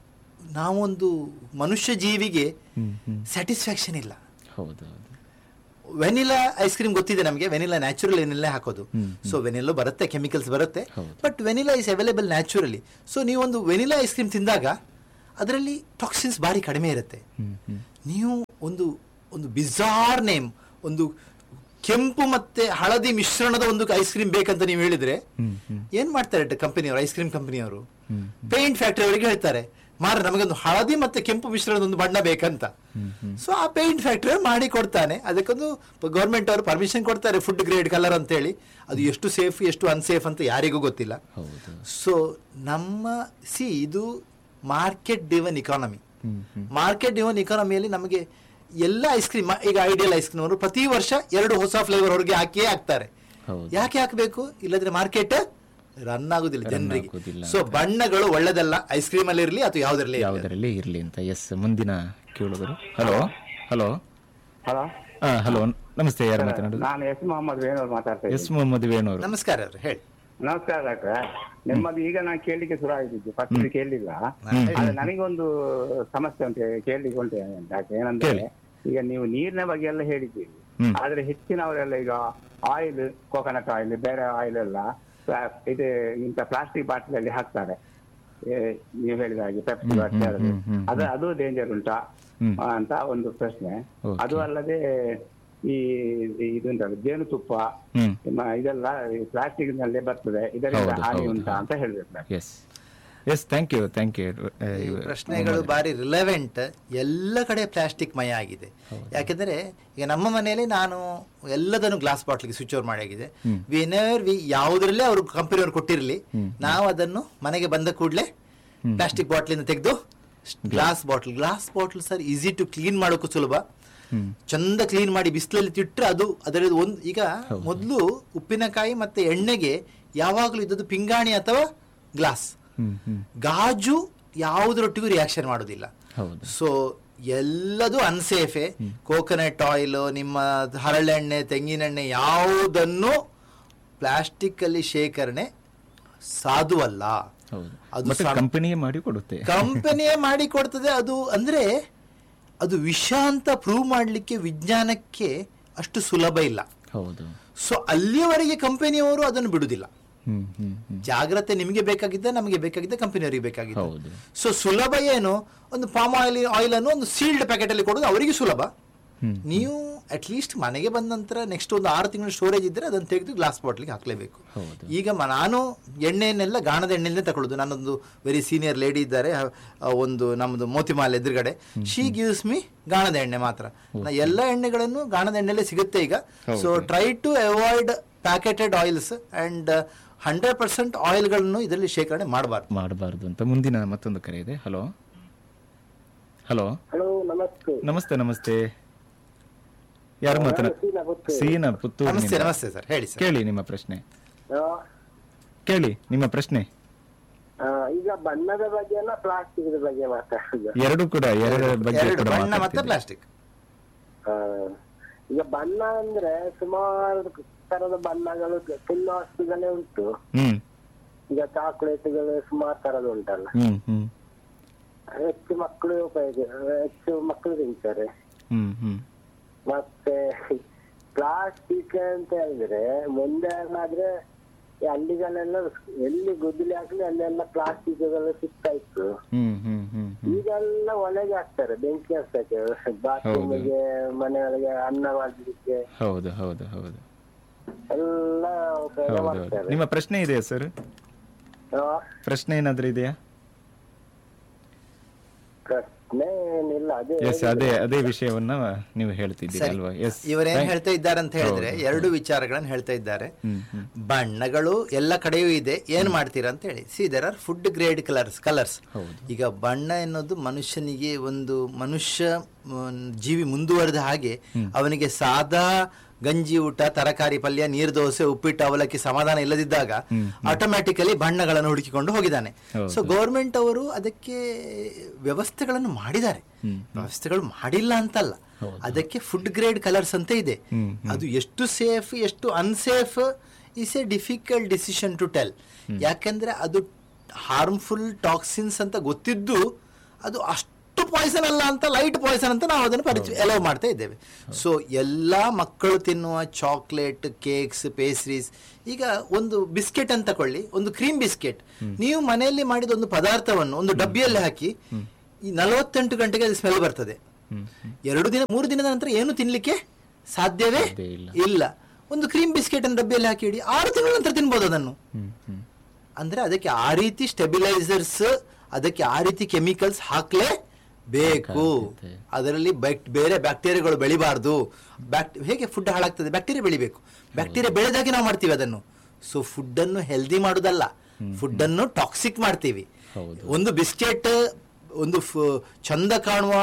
ನಾವೊಂದು ಮನುಷ್ಯ ಜೀವಿಗೆ ಸ್ಯಾಟಿಸ್ಫ್ಯಾಕ್ಷನ್ ಇಲ್ಲ ಹೌದು ಹೌದು ವೆನಿಲಾ ಐಸ್ ಕ್ರೀಮ್ ಗೊತ್ತಿದೆ ನಮಗೆ ವೆನಿಲಾ ನ್ಯಾಚುರಲ್ ವೆನಿಲಾ ಹಾಕೋದು ಸೊ ವೆನಿಲಾ ಬರುತ್ತೆ ಕೆಮಿಕಲ್ಸ್ ಬರುತ್ತೆ ಹೌದು. But vanilla is available naturally so ನೀವೊಂದು ವೆನಿಲಾ ಐಸ್ ಕ್ರೀಮ್ ತಿಂದಾಗ ಅದರಲ್ಲಿ ಟಾಕ್ಸಿನ್ಸ್ ಭಾರಿ ಕಡಿಮೆ ಇರುತ್ತೆ ನೀವು ಒಂದು ಒಂದು ಬಿಜಾರ್ ನೇಮ್ ಒಂದು ಕೆಂಪು ಮತ್ತೆ ಹಳದಿ ಮಿಶ್ರಣದ ಒಂದು ಐಸ್ ಕ್ರೀಮ್ ಬೇಕಂತ ನೀವು ಹೇಳಿದ್ರೆ ಏನ್ ಮಾಡ್ತಾರೆ ಕಂಪನಿಯವರು ಐಸ್ ಕ್ರೀಮ್ ಕಂಪನಿಯವರು ಪೇಂಟ್ ಫ್ಯಾಕ್ಟರಿ ಅವರಿಗೆ ಹೇಳ್ತಾರೆ ಮಾರ ನಮಗೊಂದು ಹಳದಿ ಮತ್ತೆ ಕೆಂಪು ಮಿಶ್ರಣದ ಒಂದು ಬಣ್ಣ ಬೇಕಂತ ಸೊ ಆ ಪೇಂಟ್ ಫ್ಯಾಕ್ಟರಿ ಮಾಡಿ ಕೊಡ್ತಾನೆ ಅದಕ್ಕೊಂದು ಗೌರ್ಮೆಂಟ್ ಅವರು ಪರ್ಮಿಷನ್ ಕೊಡ್ತಾರೆ ಫುಡ್ ಗ್ರೇಡ್ ಕಲರ್ ಅಂತ ಹೇಳಿ ಅದು ಎಷ್ಟು ಸೇಫ್ ಎಷ್ಟು ಅನ್ಸೇಫ್ ಅಂತ ಯಾರಿಗೂ ಗೊತ್ತಿಲ್ಲ ಹೌದು ಸೊ ನಮ್ಮ ಸಿ ಇದು market driven economy market driven ಇಕಾನಮಿಯಲ್ಲಿ ನಮಗೆ ಎಲ್ಲ ಐಸ್ ಕ್ರೀಮ್ ಈಗ ಐಡಿಯಲ್ ಐಸ್ ಕ್ರೀಮ್ ಅವರು ಪ್ರತಿ ವರ್ಷ ಎರಡು ಹೊಸ ಫ್ಲೇವರ್ ಹೊರಗೆ ಹಾಕಿಯೇ ಹಾಕ್ತಾರೆ ಹೌದು. ಯಾಕೆ ಹಾಕಬೇಕು ಇಲ್ಲದ್ರೆ ಮಾರ್ಕೆಟ್ ರನ್ ಆಗುದಿಲ್ಲ Run ಜನರಿಗೆ ಆಗುದಿಲ್ಲ ಸೊ ಬಣ್ಣಗಳು ಒಳ್ಳೆದಲ್ಲ ಐಸ್ ಕ್ರೀಮ್ ಅಲ್ಲಿ ಇರಲಿ ಅಥವಾ ಯಾವ್ದ್ರಲ್ಲಿ ಇರ್ಲಿ. ಯಾವುದರಲ್ಲಿ ಇರಲಿ ಅಂತ ಎಸ್ ಮುಂದಿನ ಕೇಳುಗರು ಹಲೋ ಹಲೋ ಹಲೋ ಹಾ ಹಲೋ ನಮಸ್ತೆ ಯಾರು ಮಾತನಾಡೋದು ನಾನು ಎಸ್ ಮೊಹಮ್ಮದ್ ವೇಣೂರ್ ಮಾತಾಡ್ತಾ ಎಸ್ ಮೊಹಮ್ಮದ್ ವೇಣೂರು ನಮಸ್ಕಾರ ಅವ್ರೆ, ಹೇಳಿ ನಮಸ್ಕಾರ ಡಾಕ್ಟ್ರೆ ನಿಮ್ಮದು ಈಗ ನಾನು ಕೇಳಲಿಕ್ಕೆ ಶುರು ಆಗಿದ್ದು ಫಸ್ಟ್ ಕೇಳಲಿಲ್ಲ ಆದ್ರೆ ನನಗೊಂದು ಸಮಸ್ಯೆ ಉಂಟು ಕೇಳಲಿಕ್ಕೆ ಉಂಟು ಡಾಕ್ಟ್ರೆ ಏನಂದ್ರೆ ಕೇಳಿ. ಈಗ ನೀವು ನೀರಿನ ಬಗ್ಗೆ ಎಲ್ಲ ಹೇಳಿದ್ದೀರಿ ಆದ್ರೆ ಹೆಚ್ಚಿನವರೆಲ್ಲ ಈಗ ಆಯಿಲ್ ಕೋಕೋನಟ್ ಆಯಿಲ್ ಬೇರೆ ಆಯಿಲ್ ಎಲ್ಲ ಪ್ಲಾ- ಇದು ಇಂಥ ಪ್ಲಾಸ್ಟಿಕ್ ಬಾಟಲ್ ಅಲ್ಲಿ ಹಾಕ್ತಾರೆ ಏ, ನೀವು ಹೇಳಿದ ಹಾಗೆ ಪೆಪ್ಸಿ ಬಾಟಲ್ ಅದು ಅದು ಡೇಂಜರ್ ಉಂಟಾ ಆ, ಅಂತ ಒಂದು ಪ್ರಶ್ನೆ Okay. ಅದು ಅಲ್ಲದೆ ಈ ಇದು ಉಂಟಲ್ಲ ಜೇನುತುಪ್ಪ ಹ್ಮ್ ನಿಮ್ಮ ಇದೆಲ್ಲ ಪ್ಲಾಸ್ಟಿಕ್ ನಲ್ಲೇ ಬರ್ತದೆ ಇದರಿಂದ ಹೌದು, ಹಾನಿ ಹೌದು, ಉಂಟಾ ಹೌದು. ಅಂತ ಹೇಳ್ಬೇಕು yes yes thank you thank you ಈ ಪ್ರಶ್ನೆಗಳು ಬಾರಿ ರಿಲೆವೆಂಟ್ ಎಲ್ಲ ಕಡೆ ಪ್ಲಾಸ್ಟಿಕ್ ಮಯ ಆಗಿದೆ ಯಾಕೆಂದ್ರೆ ಈಗ ನಮ್ಮ ಮನೆಯಲ್ಲಿ ನಾನು ಎಲ್ಲದನ್ನು ಗ್ಲಾಸ್ ಬಾಟ್ಲಿಗೆ ಸ್ವಿಚ್ ಓವರ್ ಮಾಡಿದೆ ವಿನೆವರ್ ವಿ ಯಾವುದರಲ್ಲೇ ಅವರು ಕಂಪನಿಯವರು ಕೊಟ್ಟಿರಲಿ ನಾವು ಅದನ್ನು ಮನೆಗೆ ಬಂದ ಕೂಡಲೇ ಪ್ಲಾಸ್ಟಿಕ್ ಬಾಟ್ಲಿಂದ ತೆಗೆದು glass bottle glass bottle sir easy to clean ಮಾಡೋಕ್ಕೂ ಸುಲಭ ಚಂದ ಕ್ಲೀನ್ ಮಾಡಿ ಬಿಸಿಲಲ್ಲಿ ತಿಟ್ಟರೆ ಅದು ಅದರಲ್ಲಿ ಒಂದು ಈಗ ಮೊದಲು ಉಪ್ಪಿನಕಾಯಿ ಮತ್ತೆ ಎಣ್ಣೆಗೆ ಯಾವಾಗಲೂ ಇದ್ದದ್ದು ಪಿಂಗಾಣಿ ಅಥವಾ ಗ್ಲಾಸ್ ಹ್ಮ್ ಹ್ಮ್ ಗಾಜು ಯಾವುದರೊಟ್ಟಿಗೂ ರಿಯಾಕ್ಷನ್ ಮಾಡೋದಿಲ್ಲ ಹೌದು ಸೊ ಎಲ್ಲದು ಅನ್ಸೇಫೆ ಕೋಕೋನಟ್ ಆಯಿಲ್ ನಿಮ್ಮ ಹರಳೆಣ್ಣೆ ತೆಂಗಿನೆಣ್ಣೆ ಯಾವುದನ್ನು ಪ್ಲಾಸ್ಟಿಕ್ ಅಲ್ಲಿ ಶೇಖರಣೆ ಸಾಧುವಲ್ಲ ಹೌದು ಅದು ಮತ್ತೆ ಸಂ- ಕಂಪನಿಯೇ ಮಾಡಿ ಕೊಡುತ್ತೆ ಕಂಪನಿಯೇ ಮಾಡಿ ಕೊಡ್ತದೆ ಅದು ಅಂದ್ರೆ ಅದು ವಿಷ ಅಂತ ಪ್ರೂವ್ ಮಾಡಲಿಕ್ಕೆ ವಿಜ್ಞಾನಕ್ಕೆ ಅಷ್ಟು ಸುಲಭ ಇಲ್ಲ ಹೌದು ಸೊ ಅಲ್ಲಿಯವರೆಗೆ ಕಂಪನಿಯವರು ಅದನ್ನು ಬಿಡುದಿಲ್ಲ ಹ್ಮ್ ಹ್ಮ್ ಹ್ಮ್ ಜಾಗ್ರತೆ ನಿಮಗೆ ಬೇಕಾಗಿದ್ದ ನಮಗೆ ಬೇಕಾಗಿದ್ದ ಕಂಪನಿಯವರಿಗೆ ಬೇಕಾಗಿದ್ದ ಹೌದು. ಸೊ ಸುಲಭ ಏನು ಒಂದು ಪಾಮ್ ಆಯಿಲ್ ಆಯಿಲ್ ಅನ್ನು ಒಂದು ಸೀಲ್ಡ್ ಪ್ಯಾಕೆಟ್ ಅಲ್ಲಿ ಕೊಡೋದು ಅವರಿಗೆ ಸುಲಭ ಹ್ಮ್. ನೀವು ಅಟ್ ಲೀಸ್ಟ್ ಮನೆಗೆ ಬಂದ ನಂತರ ನೆಕ್ಸ್ಟ್ ಒಂದು ಆರು ತಿಂಗಳ ಸ್ಟೋರೇಜ್ ಇದ್ರೆ ಅದನ್ನು ತೆಗೆದು ಗ್ಲಾಸ್ ಬಾಟ್ಲಿಗೆ ಹಾಕ್ಲೇಬೇಕು ಹೌದು. ಈಗ ಮ- ನಾನು ಎಣ್ಣೆಯನ್ನೆಲ್ಲ ಗಾಣದ ಎಣ್ಣೆಯಲ್ಲೇ ತಗೊಳ್ಳೋದು ನಾನೊಂದು ವೆರಿ ಸೀನಿಯರ್ ಲೇಡಿ ಇದ್ದಾರೆ ಆ, ಆ, ಒಂದು ನಮ್ಮದು ಮೋತಿಮಾಲ್ ಎದುರುಗಡೆ ಶಿ ಗಿವ್ಸ್ ಮಿ ಗಾಣದ ಎಣ್ಣೆ ಮಾತ್ರ ನಾ ಎಲ್ಲ ಎಣ್ಣೆಗಳನ್ನು ಗಾಣದ ಎಣ್ಣೆಲ್ಲೇ ಸಿಗುತ್ತೆ ಈಗ so try to avoid packeted oils and hundred percent ಆಯಿಲ್ಗಳನ್ನು ಇದರಲ್ಲಿ ಶೇಖರಣೆ ಮಾಡಬಾರ್ದು ಮಾಡಬಾರ್ದು ಅಂತ ಮುಂದಿನ ಮತ್ತೊಂದು ಕರೆ ಇದೆ ಹಲೋ ಹಲೋ ಹಲೋ ನಮಸ್ತೆ ನಮಸ್ತೆ ನಮಸ್ತೆ ಯಾರು ಮಾತನಾ ನಾನು ಸೀನಾ ಪುತ್ತೂರು. ಸೀನಾ ಪುತ್ತೂರು ನಮಸ್ತೆ ನಮಸ್ತೆ ಸರ್ ಹೇಳಿ ಸರ್ ಕೇಳಿ ನಿಮ್ಮ ಪ್ರಶ್ನೆ ಆ, ಕೇಳಿ ನಿಮ್ಮ ಪ್ರಶ್ನೆ ಆ, ಈಗ ಬಣ್ಣದ ಬಗ್ಗೆನ ಪ್ಲಾಸ್ಟಿಕ್ ಬಗ್ಗೆ ಮಾತಾಡುದು ಎರಡು ಕೂಡ ಎರಡರ ಬಗ್ಗೆ ಎರಡು ಕೂಡ ಬಣ್ಣ ಮತ್ತೆ ಮಾತಾಡ್ತಿದ್ದೀವಿ. ಪ್ಲಾಸ್ಟಿಕ್ ಆ, ಈಗ ಬಣ್ಣ ಅಂದ್ರೆ ಸುಮಾರು ತರದ ಬಣ್ಣಗಳು ತಿನ್ನೋ ವಸ್ತುಗಳೇ ಉಂಟು ಹ್ಮ್ ಈಗ ಚಾಕ್ಲೇಟ್ಗಳು ಸುಮಾರು ತರದ ಉಂಟಲ್ಲ ಹ್ಮ್ ಹ್ಮ್ ಹೆಚ್ಚು ಮಕ್ಕಳು ಉಪಯೋಗ ಹೆಚ್ಚು ಮಕ್ಕಳು ತಿಂತಾರೆ ಹ್ಮ್ ಹ್ಮ್ ಮತ್ತೆ ಪ್ಲಾಸ್ಟಿಕ್ ಅಂತ ಹೇಳಿದ್ರೆ ಮುಂದೆ ಏನಾದ್ರೆ ಈ ಹಳ್ಳಿಗಳೆಲ್ಲ ಎಲ್ಲಿ ಗುದ್ದಲಿ ಹಾಕ್ಲಿ ಅಲ್ಲೆಲ್ಲ ಪ್ಲಾಸ್ಟಿಕ್ಗಳು ಸಿಗ್ತಾ ಇತ್ತು ಹ್ಮ್ ಹ್ಮ್ ಹ್ಮ್ ಹ್ಮ್ ಈಗೆಲ್ಲ ಒಳಗೆ ಹಾಕ್ತಾರೆ ಬೆಂಕಿ ಹಚ್ಚಕ್ಕೆ ಬಾತ್ರೂಮಿಗೆ ಮನೆಯೊಳಗೆ ಅನ್ನ ಮಾಡ್ಲಿಕ್ಕೆ ಹೌದು ಹೌದು ಹೌದು ಎಲ್ಲ ಉಪಯೋಗ ಹೌದು ಹೌದು ಮಾಡ್ತಾರೆ ನಿಮ್ಮ ಪ್ರಶ್ನೆ ಇದೆಯಾ ಸರ್ ಆ, ಪ್ರಶ್ನೆ ಏನಾದ್ರೂ ಇದೆಯಾ ಪ್ರಶ್ನೆ ಏನಿಲ್ಲ ಅದೇ ಎಸ್ ಅದೇ ಅದೇ ವಿಷಯವನ್ನ ನೀವು ಹೇಳ್ತಿದ್ದೀರಿ ಸರಿ ಅಲ್ವಾ ಎಸ್ ಇವರೇನ್ ಹೇಳ್ತಾ ಇದ್ದಾರೆ ಅಂತ ಹೇಳಿದ್ರೆ ಎರಡು ವಿಚಾರಗಳನ್ನ ಹೇಳ್ತಾ ಇದ್ದಾರೆ ಬಣ್ಣಗಳು ಎಲ್ಲ ಕಡೆಯೂ ಇದೆ ಏನ್ ಮಾಡ್ತೀರಾ ಅಂತ ಹೇಳಿ see there are food grade colours colours ಈಗ ಬಣ್ಣ ಎನ್ನುವುದು ಮನುಷ್ಯನಿಗೆ ಒಂದು ಮನುಷ್ಯ ಮ್, ಜೀವಿ ಮುಂದುವರೆದ ಹಾಗೆ ಅವನಿಗೆ ಸಾದಾ ಗಂಜಿ ಊಟ ತರಕಾರಿ ಪಲ್ಯ ನೀರು ದೋಸೆ ಉಪ್ಪಿಟ್ಟು ಅವಲಕ್ಕಿ ಸಮಾಧಾನ ಇಲ್ಲದಿದ್ದಾಗ ಆಟೋಮ್ಯಾಟಿಕಲಿ ಬಣ್ಣಗಳನ್ನು ಹುಡುಕಿಕೊಂಡು ಹೋಗಿದ್ದಾನೆ ಸೊ ಗೌರ್ಮೆಂಟ್ ಅವರು ಅದಕ್ಕೆ ವ್ಯವಸ್ಥೆಗಳನ್ನು ಮಾಡಿದ್ದಾರೆ ವ್ಯವಸ್ಥೆಗಳು ಮಾಡಿಲ್ಲ ಅಂತಲ್ಲ ಅದಕ್ಕೆ ಫುಡ್ ಗ್ರೇಡ್ ಕಲರ್ಸ್ ಅಂತ ಇದೆ ಅದು ಎಷ್ಟು ಸೇಫ್ ಎಷ್ಟು unsafe is a difficult decision to tell ಯಾಕಂದ್ರೆ ಅದು ಹಾರ್ಮ್ಫುಲ್ ಟಾಕ್ಸಿನ್ಸ್ ಅಂತ ಗೊತ್ತಿದ್ದು ಅದು ಅಷ್ಟು ಪಾಯ್ಸನ್ ಅಲ್ಲ ಅಂತ ಲೈಟ್ ಪಾಯ್ಸನ್ ಅಂತ ನಾವು ಅದನ್ನು ಪರಿಚಯ ಎಲೋ ಮಾಡ್ತಾ ಇದ್ದೇವೆ ಸೊ ಎಲ್ಲ ಮಕ್ಕಳು ತಿನ್ನುವ ಚಾಕ್ಲೇಟ್ ಕೇಕ್ಸ್ ಪೇಸ್ಟ್ರೀಸ್ ಈಗ ಒಂದು ಬಿಸ್ಕೆಟ್ ಅಂತ ತಕೊಳ್ಳಿ ಒಂದು ಕ್ರೀಮ್ ಬಿಸ್ಕೆಟ್ ನೀವು ಮನೆಯಲ್ಲಿ ಮಾಡಿದ ಒಂದು ಪದಾರ್ಥವನ್ನು ಒಂದು ಡಬ್ಬಿಯಲ್ಲಿ ಹಾಕಿ ಈ ನಲವತ್ತೆಂಟು ಗಂಟೆಗೆ ಅದು ಸ್ಮೆಲ್ ಬರ್ತದೆ ಎರಡು ದಿನ ಮೂರು ದಿನದ ನಂತರ ಏನು ತಿನ್ಲಿಕ್ಕೆ ಸಾಧ್ಯವೇ ಸಾಧ್ಯ ಇಲ್ಲ. ಇಲ್ಲ ಒಂದು ಕ್ರೀಮ್ ಬಿಸ್ಕೆಟ್ ಅನ್ನು ಡಬ್ಬಿಯಲ್ಲಿ ಹಾಕಿ ಇಡಿ ಆರು ತಿಂಗಳ ನಂತರ ತಿನ್ಬೋದು ಅದನ್ನು ಹ್ಮ್ ಹ್ಮ್ ಅಂದ್ರೆ ಅದಕ್ಕೆ ಆ ರೀತಿ ಸ್ಟೆಬಿಲೈಸರ್ಸ್ ಅದಕ್ಕೆ ಆ ರೀತಿ ಕೆಮಿಕಲ್ಸ್ ಹಾಕ್ಲೇ ಬೇಕು ಅದರಲ್ಲಿ ಬ್ಯಾಕ್- ಬೇರೆ ಬ್ಯಾಕ್ಟೀರಿಯಾಗಳು ಬೆಳಿಬಾರ್ದು ಬ್ಯಾಕ್ ಹೇಗೆ ಫುಡ್ ಹಾಳಾಗ್ತದೆ ಬ್ಯಾಕ್ಟೀರಿಯಾ ಬೆಳಿಬೇಕು ಬ್ಯಾಕ್ಟೀರಿಯಾ ಬೆಳೆದಾಗೆ ನಾವು ಮಾಡ್ತೀವಿ ಅದನ್ನು ಸೊ ಫುಡ್ ಅನ್ನು ಹೆಲ್ದಿ ಮಾಡುದಲ್ಲ ಫುಡ್ ಅನ್ನು ಟಾಕ್ಸಿಕ್ ಮಾಡ್ತೀವಿ ಒಂದು ಬಿಸ್ಕೆಟ್ ಒಂದು ಫ- ಚಂದ ಕಾಣುವ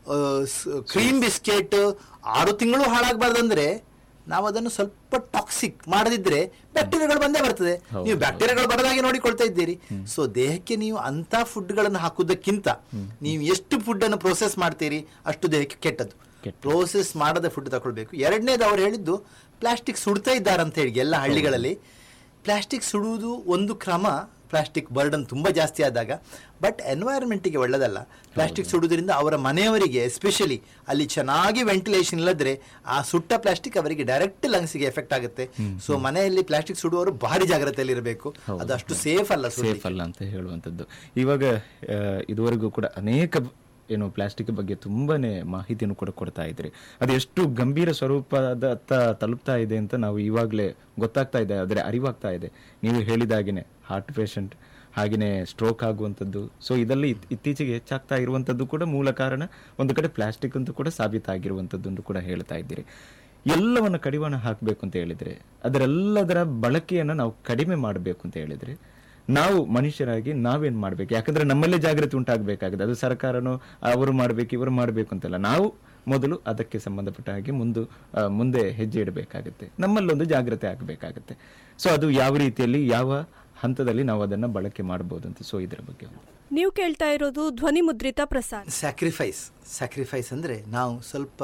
ಕ್ರೀಮ್ ಬಿಸ್ಕೆಟ್ ಆರು ತಿಂಗಳು ಹಾಳಾಗಬಾರ್ದಂದ್ರೆ ನಾವು ಅದನ್ನು ಸ್ವಲ್ಪ ಟಾಕ್ಸಿಕ್ ಮಾಡದಿದ್ರೆ ಬ್ಯಾಕ್ಟೀರಿಯಾಗಳು ಬಂದೇ ಬರ್ತದೆ ನೀವು ಬ್ಯಾಕ್ಟೀರಿಯಾಗಳು ಬರದಾಗೆ ನೋಡಿಕೊಳ್ತಾ ಇದ್ದೀರಿ ಸೊ ದೇಹಕ್ಕೆ ನೀವು ಅಂತ ಫುಡ್ಗಳನ್ನು ಹಾಕುವುದಕ್ಕಿಂತ ನೀವು ಎಷ್ಟು ಫುಡ್ ಅನ್ನು ಪ್ರೋಸೆಸ್ ಮಾಡ್ತೀರಿ ಅಷ್ಟು ದೇಹಕ್ಕೆ ಕೆಟ್ಟದ್ದು ಪ್ರೋಸೆಸ್ ಮಾಡದ ಫುಡ್ ತಗೊಳ್ಬೇಕು ಎರಡನೇದು ಅವ್ರು ಹೇಳಿದ್ದು ಪ್ಲಾಸ್ಟಿಕ್ ಸುಡ್ತಾ ಇದ್ದಾರೆ ಅಂತ ಹೇಳಿ ಎಲ್ಲ ಹಳ್ಳಿಗಳಲ್ಲಿ ಪ್ಲಾಸ್ಟಿಕ್ ಸುಡುವುದು ಒಂದು ಕ್ರಮ ಪ್ಲಾಸ್ಟಿಕ್ ಬರ್ಡನ್ ತುಂಬ ಜಾಸ್ತಿ ಆದಾಗ ಬಟ್ ಎನ್ವೈರನ್ಮೆಂಟಿಗೆ ಒಳ್ಳೆಯದಲ್ಲ ಪ್ಲಾಸ್ಟಿಕ್ ಸುಡುವುದರಿಂದ ಅವರ ಮನೆಯವರಿಗೆ ಎಸ್ಪೆಷಲಿ ಅಲ್ಲಿ ಚೆನ್ನಾಗಿ ವೆಂಟಿಲೇಷನ್ ಇಲ್ಲದ್ರೆ ಆ ಸುಟ್ಟ ಪ್ಲಾಸ್ಟಿಕ್ ಅವರಿಗೆ ಡೈರೆಕ್ಟ್ ಲಂಗ್ಸ್ಗೆ ಎಫೆಕ್ಟ್ ಆಗುತ್ತೆ ಸೊ ಮನೆಯಲ್ಲಿ ಪ್ಲಾಸ್ಟಿಕ್ ಸುಡುವವರು ಭಾರಿ ಜಾಗ್ರತೆಯಲ್ಲಿ ಇರಬೇಕು ಅದು ಅಷ್ಟು ಸೇಫ್ ಅಲ್ಲ ಸೇಫ್ ಸುಡ್ಲಿಕ್ಕೆ. ಅಲ್ಲ ಅಂತ ಹೇಳುವಂಥದ್ದು ಇವಾಗ ಆ, ಇದುವರೆಗೂ ಕೂಡ ಅನೇಕ ಬ- ಏನು ಪ್ಲಾಸ್ಟಿಕ್ ಬಗ್ಗೆ ತುಂಬಾನೇ ಮಾಹಿತಿಯನ್ನು ಕೂಡ ಕೊಡ್ತಾ ಇದ್ರಿ ಅದು ಎಷ್ಟು ಗಂಭೀರ ಸ್ವರೂಪದ ಅತ್ತ ತಲುಪ್ತಾ ಇದೆ ಅಂತ ನಾವು ಇವಾಗಲೇ ಗೊತ್ತಾಗ್ತಾ ಇದೆ ಆದರೆ ಅರಿವಾಗ್ತಾ ಇದೆ ನೀವು ಹೇಳಿದಾಗೇನೆ ಹಾರ್ಟ್ ಪೇಷಂಟ್ ಹಾಗೆಯೇ ಸ್ಟ್ರೋಕ್ ಆಗುವಂಥದ್ದು ಸೊ ಇದರಲ್ಲಿ ಇತ್- ಇತ್ತೀಚೆಗೆ ಹೆಚ್ಚಾಗ್ತಾ ಇರುವಂಥದ್ದು ಕೂಡ ಮೂಲ ಕಾರಣ ಒಂದು ಕಡೆ ಪ್ಲಾಸ್ಟಿಕ್ ಅಂತ ಕೂಡ ಸಾಬೀತಾಗಿರುವಂಥದ್ದು ಕೂಡ ಹೇಳ್ತಾ ಇದ್ದೀರಿ ಎಲ್ಲವನ್ನ ಕಡಿವಾಣ ಹಾಕಬೇಕು ಅಂತ ಹೇಳಿದ್ರೆ ಅದರೆಲ್ಲದರ ಬಳಕೆಯನ್ನು ನಾವು ಕಡಿಮೆ ಮಾಡಬೇಕು ಅಂತ ಹೇಳಿದ್ರೆ ನಾವು ಮನುಷ್ಯರಾಗಿ ನಾವೇನ್ ಮಾಡ್ಬೇಕು ಯಾಕಂದ್ರೆ ನಮ್ಮಲ್ಲೇ ಜಾಗೃತಿ ಉಂಟಾಗಬೇಕಾಗಿದೆ ಅದು ಸರ್ಕಾರನೋ ಅವರು ಮಾಡ್ಬೇಕು ಇವರು ಮಾಡ್ಬೇಕು ಅಂತಲ್ಲ ನಾವು ಮೊದಲು ಅದಕ್ಕೆ ಸಂಬಂಧಪಟ್ಟ ಹಾಗೆ ಮುಂದು ಆ, ಮುಂದೆ ಹೆಜ್ಜೆ ಇಡಬೇಕಾಗುತ್ತೆ ನಮ್ಮಲ್ಲೊಂದು ಜಾಗ್ರತೆ ಆಗಬೇಕಾಗುತ್ತೆ ಸೊ ಅದು ಯಾವ ರೀತಿಯಲ್ಲಿ ಯಾವ ಹಂತದಲ್ಲಿ ನಾವು ಅದನ್ನ ಬಳಕೆ ಮಾಡಬಹುದು ಅಂತ ಸೊ ಇದರ ಬಗ್ಗೆ ನೀವು ಕೇಳ್ತಾ ಇರೋದು ಧ್ವನಿ ಮುದ್ರಿತ ಪ್ರಸಾರ ಸ್ಯಾಕ್ರಿಫೈಸ್ ಸ್ಯಾಕ್ರಿಫೈಸ್ ಅಂದ್ರೆ ನಾವು ಸ್ವಲ್ಪ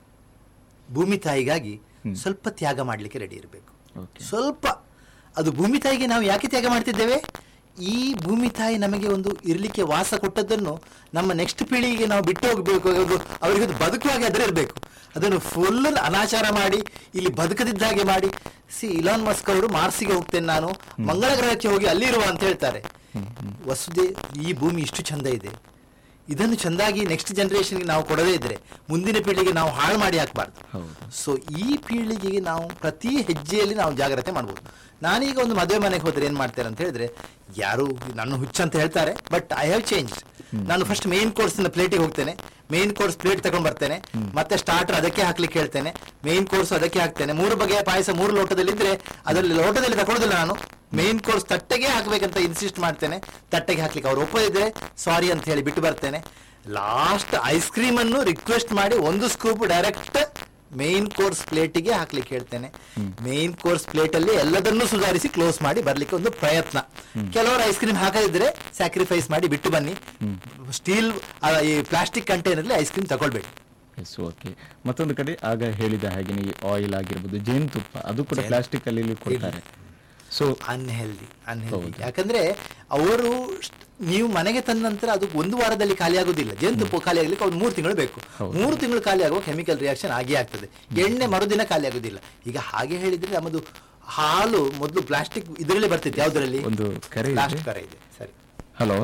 ಭೂಮಿ ತಾಯಿಗಾಗಿ ಸ್ವಲ್ಪ ತ್ಯಾಗ ಮಾಡಲಿಕ್ಕೆ ರೆಡಿ ಇರಬೇಕು ಸ್ವಲ್ಪ ಅದು ಭೂಮಿ ತಾಯಿಗೆ ನಾವು ಯಾಕೆ ತ್ಯಾಗ ಮಾಡ್ತಿದ್ದೇವೆ ಈ ಭೂಮಿ ತಾಯಿ ನಮಗೆ ಒಂದು ಇರಲಿಕ್ಕೆ ವಾಸ ಕೊಟ್ಟದ್ದನ್ನು ನಮ್ಮ ನೆಕ್ಸ್ಟ್ ಪೀಳಿಗೆಗೆ ನಾವು ಬಿಟ್ಟು ಹೋಗಬೇಕು ಅವರಿಗೆ ಅದು ಬದುಕುವಾಗೆ ಅದರ ಇರಬೇಕು ಅದನ್ನು ಫುಲ್ ಅನಾಚಾರ ಮಾಡಿ ಇಲ್ಲಿ ಬದುಕದಿದ್ದ ಹಾಗೆ ಮಾಡಿ ಸಿ ಇಲಾನ್ ಮಸ್ಕ್ ಅವರು ಮಾರ್ಸಿಗೆ ಹೋಗ್ತೇನೆ ನಾನು ಮಂಗಳ ಗ್ರಹಕ್ಕೆ ಹೋಗಿ ಅಲ್ಲಿರುವ ಅಂತ ಹೇಳ್ತಾರೆ ವಸುದೆ ಈ ಭೂಮಿ ಇಷ್ಟು ಚಂದ ಇದೆ ಇದನ್ನು ಚೆಂದಾಗಿ ನೆಕ್ಸ್ಟ್ ಜನರೇಷನ್ಗೆ ನಾವು ಕೊಡದೇ ಇದ್ರೆ ಮುಂದಿನ ಪೀಳಿಗೆ ನಾವು ಹಾಳು ಮಾಡಿ ಹಾಕಬಾರ್ದು ಸೊ ಈ ಪೀಳಿಗೆಗೆ ನಾವು ಪ್ರತಿ ಹೆಜ್ಜೆಯಲ್ಲಿ ನಾವು ಜಾಗ್ರತೆ ಮಾಡ್ಬೋದು ನಾನೀಗ ಒಂದು ಮದುವೆ ಮನೆಗೆ ಹೋದ್ರೆ ಏನ್ ಮಾಡ್ತೇನೆ ಅಂತ ಹೇಳಿದ್ರೆ ಯಾರು ನನ್ನ ಹುಚ್ಚ ಅಂತ ಹೇಳ್ತಾರೆ ಬಟ್ ಐ ಹ್ಯಾವ್ ಚೇಂಜ್ ನಾನು ಫಸ್ಟ್ ಮೇನ್ ಕೋರ್ಸ್ ಪ್ಲೇಟಿಗೆ ಹೋಗ್ತೇನೆ ಮೇನ್ ಕೋರ್ಸ್ ಪ್ಲೇಟ್ ತಗೊಂಡ್ ಬರ್ತೇನೆ ಮತ್ತೆ ಸ್ಟಾರ್ಟರ್ ಅದಕ್ಕೆ ಹಾಕ್ಲಿಕ್ಕೆ ಹೇಳ್ತೇನೆ ಮೇನ್ ಕೋರ್ಸ್ ಅದಕ್ಕೆ ಹಾಕ್ತೇನೆ ಮೂರು ಬಗೆಯ ಪಾಯಸ ಮೂರು ಲೋಟದಲ್ಲಿ ಇದ್ರೆ ಅದರಲ್ಲಿ ಲೋಟದಲ್ಲಿ ತಗೊಳ್ಳೋದಿಲ್ಲ ನಾನು ಮೇನ್ ಕೋರ್ಸ್ ತಟ್ಟೆಗೆ ಹಾಕ್ಬೇಕಂತ ಇನ್ಸಿಸ್ಟ್ ಮಾಡ್ತೇನೆ ತಟ್ಟೆಗೆ ಹಾಕ್ಲಿಕ್ಕೆ ಅವ್ರು ಒಪ್ಪದಿದ್ರೆ ಸಾರಿ ಅಂತ ಹೇಳಿ ಬಿಟ್ಟು ಬರ್ತೇನೆ ಲಾಸ್ಟ್ ಐಸ್ ಕ್ರೀಮ್ ಅನ್ನು ರಿಕ್ವೆಸ್ಟ್ ಮಾಡಿ ಒಂದು ಸ್ಕೂಪ್ ಡೈರೆಕ್ಟ್ ಮೇನ್ ಕೋರ್ಸ್ ಪ್ಲೇಟಿಗೆ ಹಾಕ್ಲಿಕ್ಕೆ ಹೇಳ್ತೇನೆ ಮೇನ್ ಕೋರ್ಸ್ ಪ್ಲೇಟ್ ಅಲ್ಲಿ ಎಲ್ಲದನ್ನೂ ಸುಧಾರಿಸಿ ಕ್ಲೋಸ್ ಮಾಡಿ ಬರ್ಲಿಕ್ಕೆ ಒಂದು ಪ್ರಯತ್ನ ಕೆಲವರು ಐಸ್ ಕ್ರೀಮ್ ಹಾಕದಿದ್ರೆ ಸ್ಯಾಕ್ರಿಫೈಸ್ ಮಾಡಿ ಬಿಟ್ಟು ಬನ್ನಿ ಸ್ಟೀಲ್ ಈ ಪ್ಲಾಸ್ಟಿಕ್ ಕಂಟೈನರ್ಲಿ ಐಸ್ ಕ್ರೀಮ್ ತಗೊಳ್ಬೇಡಿ ಎಸ್ ಓಕೆ ಮತ್ತೊಂದು ಕಡೆ ಆಗ ಹೇಳಿದ ಹಾಗೆ ಈ ಆಯಿಲ್ ಆಗಿರ್ಬೋದು ಜೇನುತುಪ್ಪ ಅದು ಕೂಡ ಪ್ಲಾಸ್ಟಿಕ್ ಅಲ್ಲಿ ಕೊಡ್ತಾರೆ ಸೊ ಅನ್ಹೆಲ್ದಿ ಅನ್ಹೆಲ್ದಿ ಯಾಕಂದ್ರೆ ಅವರು ಸ್ಟ್- ನೀವು ಮನೆಗೆ ತಂದ ನಂತರ ಅದು ಒಂದು ವಾರದಲ್ಲಿ ಖಾಲಿ ಆಗುದಿಲ್ಲ ಜೇನುತುಪ್ಪ ಖಾಲಿ ಆಗ್ಲಿಕ್ಕೆ ಅವ್ರು ಮೂರು ತಿಂಗಳು ಬೇಕು ಮೂರು ತಿಂಗಳು ಖಾಲಿ ಆಗುವ ಕೆಮಿಕಲ್ ರಿಯಾಕ್ಷನ್ ಆಗೇ ಆಗ್ತದೆ ಎಣ್ಣೆ ಮರುದಿನ ಖಾಲಿ ಆಗುದಿಲ್ಲ ಈಗ ಹಾಗೆ ಹೇಳಿದ್ರೆ ನಮ್ಮದು ಹಾಲು ಮೊದಲು ಪ್ಲಾಸ್ಟಿಕ್ ಇದರಲ್ಲಿ ಬರ್ತಿತ್ತು ಯಾವ್ದ್ರಲ್ಲಿ ಒಂದು ಕರೆ ಇದೆ ಪ್ಲಾಸ್ಟಿಕ್ ಕರೆ ಇದೆ ಸರಿ ಹಲೋ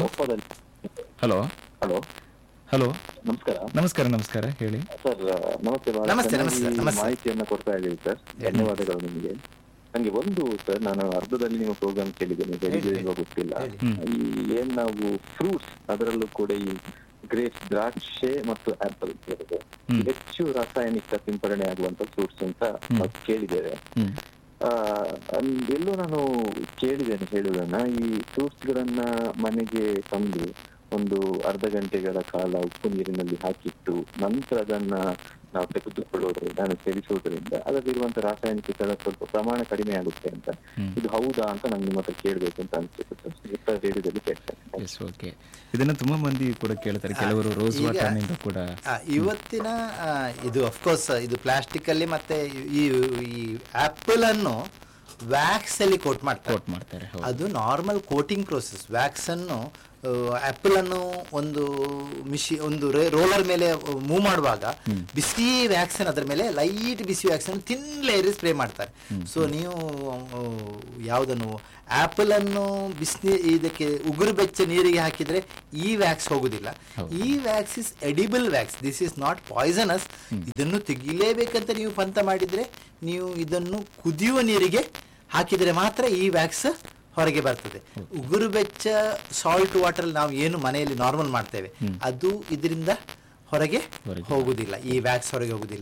ಹಲೋ ಹಲೋ ಹಲೋ ನಮಸ್ಕಾರ ನಮಸ್ಕಾರ ನಮಸ್ಕಾರ ಹೇಳಿ ಸರ್ ನಮಸ್ತೆ ಬಹಳ ನಮಸ್ತೆ, ಚೆನ್ನಾಗಿ ನಮಸ್ತೆ, ನಮಸ್ತೆ. ಮಾಹಿತಿಯನ್ನ ಕೊಡ್ತಾ ಇದ್ದೀವಿ ಸರ್ ಧನ್ಯವಾದಗಳು ನಿಮಗೆ ನಂಗೆ ಒಂದು ಸರ್ ನಾನು ಅರ್ಧದಲ್ಲಿ ನಿಮ್ಮ ಪ್ರೋಗ್ರಾಮ್ ಕೇಳಿದ್ದೇನೆ ಹೇಳಿದಿರುವ ಗೊತ್ತಿಲ್ಲ ಈ ಏನ್ ನಾವು ಫ್ರೂಟ್ಸ್ ಅದರಲ್ಲೂ ಕೂಡ ಈ ಗ್ರೇಪ್ಸ್ ದ್ರಾಕ್ಷೆ ಮತ್ತು ಆಪಲ್ ಹೆಚ್ಚು ರಾಸಾಯನಿಕ ಸಿಂಪಡಣೆ ಆಗುವಂತ ಫ್ರೂಟ್ಸ್ ಅಂತ ನಾವು ಕೇಳಿದ್ದೇವೆ ಹ್ಮ್ ಆ, ಅಲ್- ಎಲ್ಲೋ ನಾನು ಕೇಳಿದ್ದೇನೆ ಹೇಳುವುದನ್ನ ಈ ಫ್ರೂಟ್ಸ್ ಗಳನ್ನ ಮನೆಗೆ ತಂದು ಒಂದು ಅರ್ಧ ಗಂಟೆಗಳ ಕಾಲ ಉಪ್ಪು ನೀರಿನಲ್ಲಿ ಹಾಕಿಟ್ಟು ನಂತರ ಅದನ್ನ ನಾವು ತೆಗೆದುಕೊಳ್ಳೋದ್ರಿಂದ ಅದನ್ನು ಸೇರಿಸುವುದರಿಂದ ಅದರಲ್ಲಿರುವಂತ ರಾಸಾಯನಿಕಗಳ ಸ್ವಲ್ಪ ಪ್ರಮಾಣ ಕಡಿಮೆ ಆಗುತ್ತೆ ಅಂತ ಇದು ಹೌದಾ ಅಂತ ನಂಗೆ ನಿಮ್ಮ ಹತ್ರ ಕೇಳ್ಬೇಕು ಅಂತ ಅನ್ಸುತ್ತೆ ಸರ್ ಉತ್ತರ ರೇಡಿಯೋದಲ್ಲಿ ಕೇಳ್ತೇನೆ ಎಸ್ ಓಕೆ ಇದನ್ನ ತುಂಬಾ ಮಂದಿ ಕೂಡ ಕೇಳ್ತಾರೆ ಕೆಲವರು ರೋಸ್ ಈಗ- ವಾಟರ್ ನಿಂದ ಕೂಡ ಆ, ಇವತ್ತಿನ ಆ, ಇದು ಅಫ್ಕೋರ್ಸ್ ಇದು ಪ್ಲಾಸ್ಟಿಕ್ ಅಲ್ಲಿ ಮತ್ತೆ ಈ ಈ ಆಪಲ್ ಅನ್ನು ವ್ಯಾಕ್ಸ್ ಅಲ್ಲಿ ಕೋಟ್ ಮಾಡ್ತಾರೆ ಕೋಟ್ ಮಾಡ್ತಾರೆ ಹೌದು ಅದು ನಾರ್ಮಲ್ ಕೋಟಿಂಗ್ ಪ್ರೋಸೆಸ್ ವ್ಯಾಕ್ಸ್ ಅನ್ನು ಆಪಲ್ ಅನ್ನು ಒಂದು ಮಿಶಿ ಒಂದು ರೋಲರ್ ಮೇಲೆ ಮೂವ್ ಮಾಡುವಾಗ ಬಿಸಿ ವ್ಯಾಕ್ಸ್ ಅದರ ಮೇಲೆ ಲೈಟ್ ಬಿಸಿ ವ್ಯಾಕ್ಸ್ ಅನ್ನು ತಿನ್ ಲೇಯರ್ ಸ್ಪ್ರೇ ಮಾಡ್ತಾರೆ ಸೊ ನೀವು ಆ, ಯಾವುದನ್ನು ಆಪಲ್ ಅನ್ನು ಬಿಸಿ ಇದಕ್ಕೆ ಉಗುರು ಬೆಚ್ಚ ನೀರಿಗೆ ಹಾಕಿದ್ರೆ ಈ ವ್ಯಾಕ್ಸ್ ಹೋಗುದಿಲ್ಲ ಈ wax is edible wax this is not poisonous ಇದನ್ನು ತೆಗಿಲೇಬೇಕಂತ ನೀವು ಪಂತ ಮಾಡಿದ್ರೆ ನೀವು ಇದನ್ನು ಕುದಿಯುವ ನೀರಿಗೆ ಹಾಕಿದರೆ ಮಾತ್ರ ಈ ವ್ಯಾಕ್ಸ್ ಹೊರಗೆ ಬರ್ತದೆ ಉಗುರು ಬೆಚ್ಚ ಸಾಲ್ಟ್ ವಾಟರ್ ನಾವು ಏನು ಮನೆಯಲ್ಲಿ ನಾರ್ಮಲ್ ಮಾಡ್ತೇವೆ ಅದು ಇದರಿಂದ ಹೊರಗೆ ಹೋಗುದಿಲ್ಲ ಈ ವ್ಯಾಕ್ಸ್ ಹೊರಗೆ ಹೋಗುದಿಲ್ಲ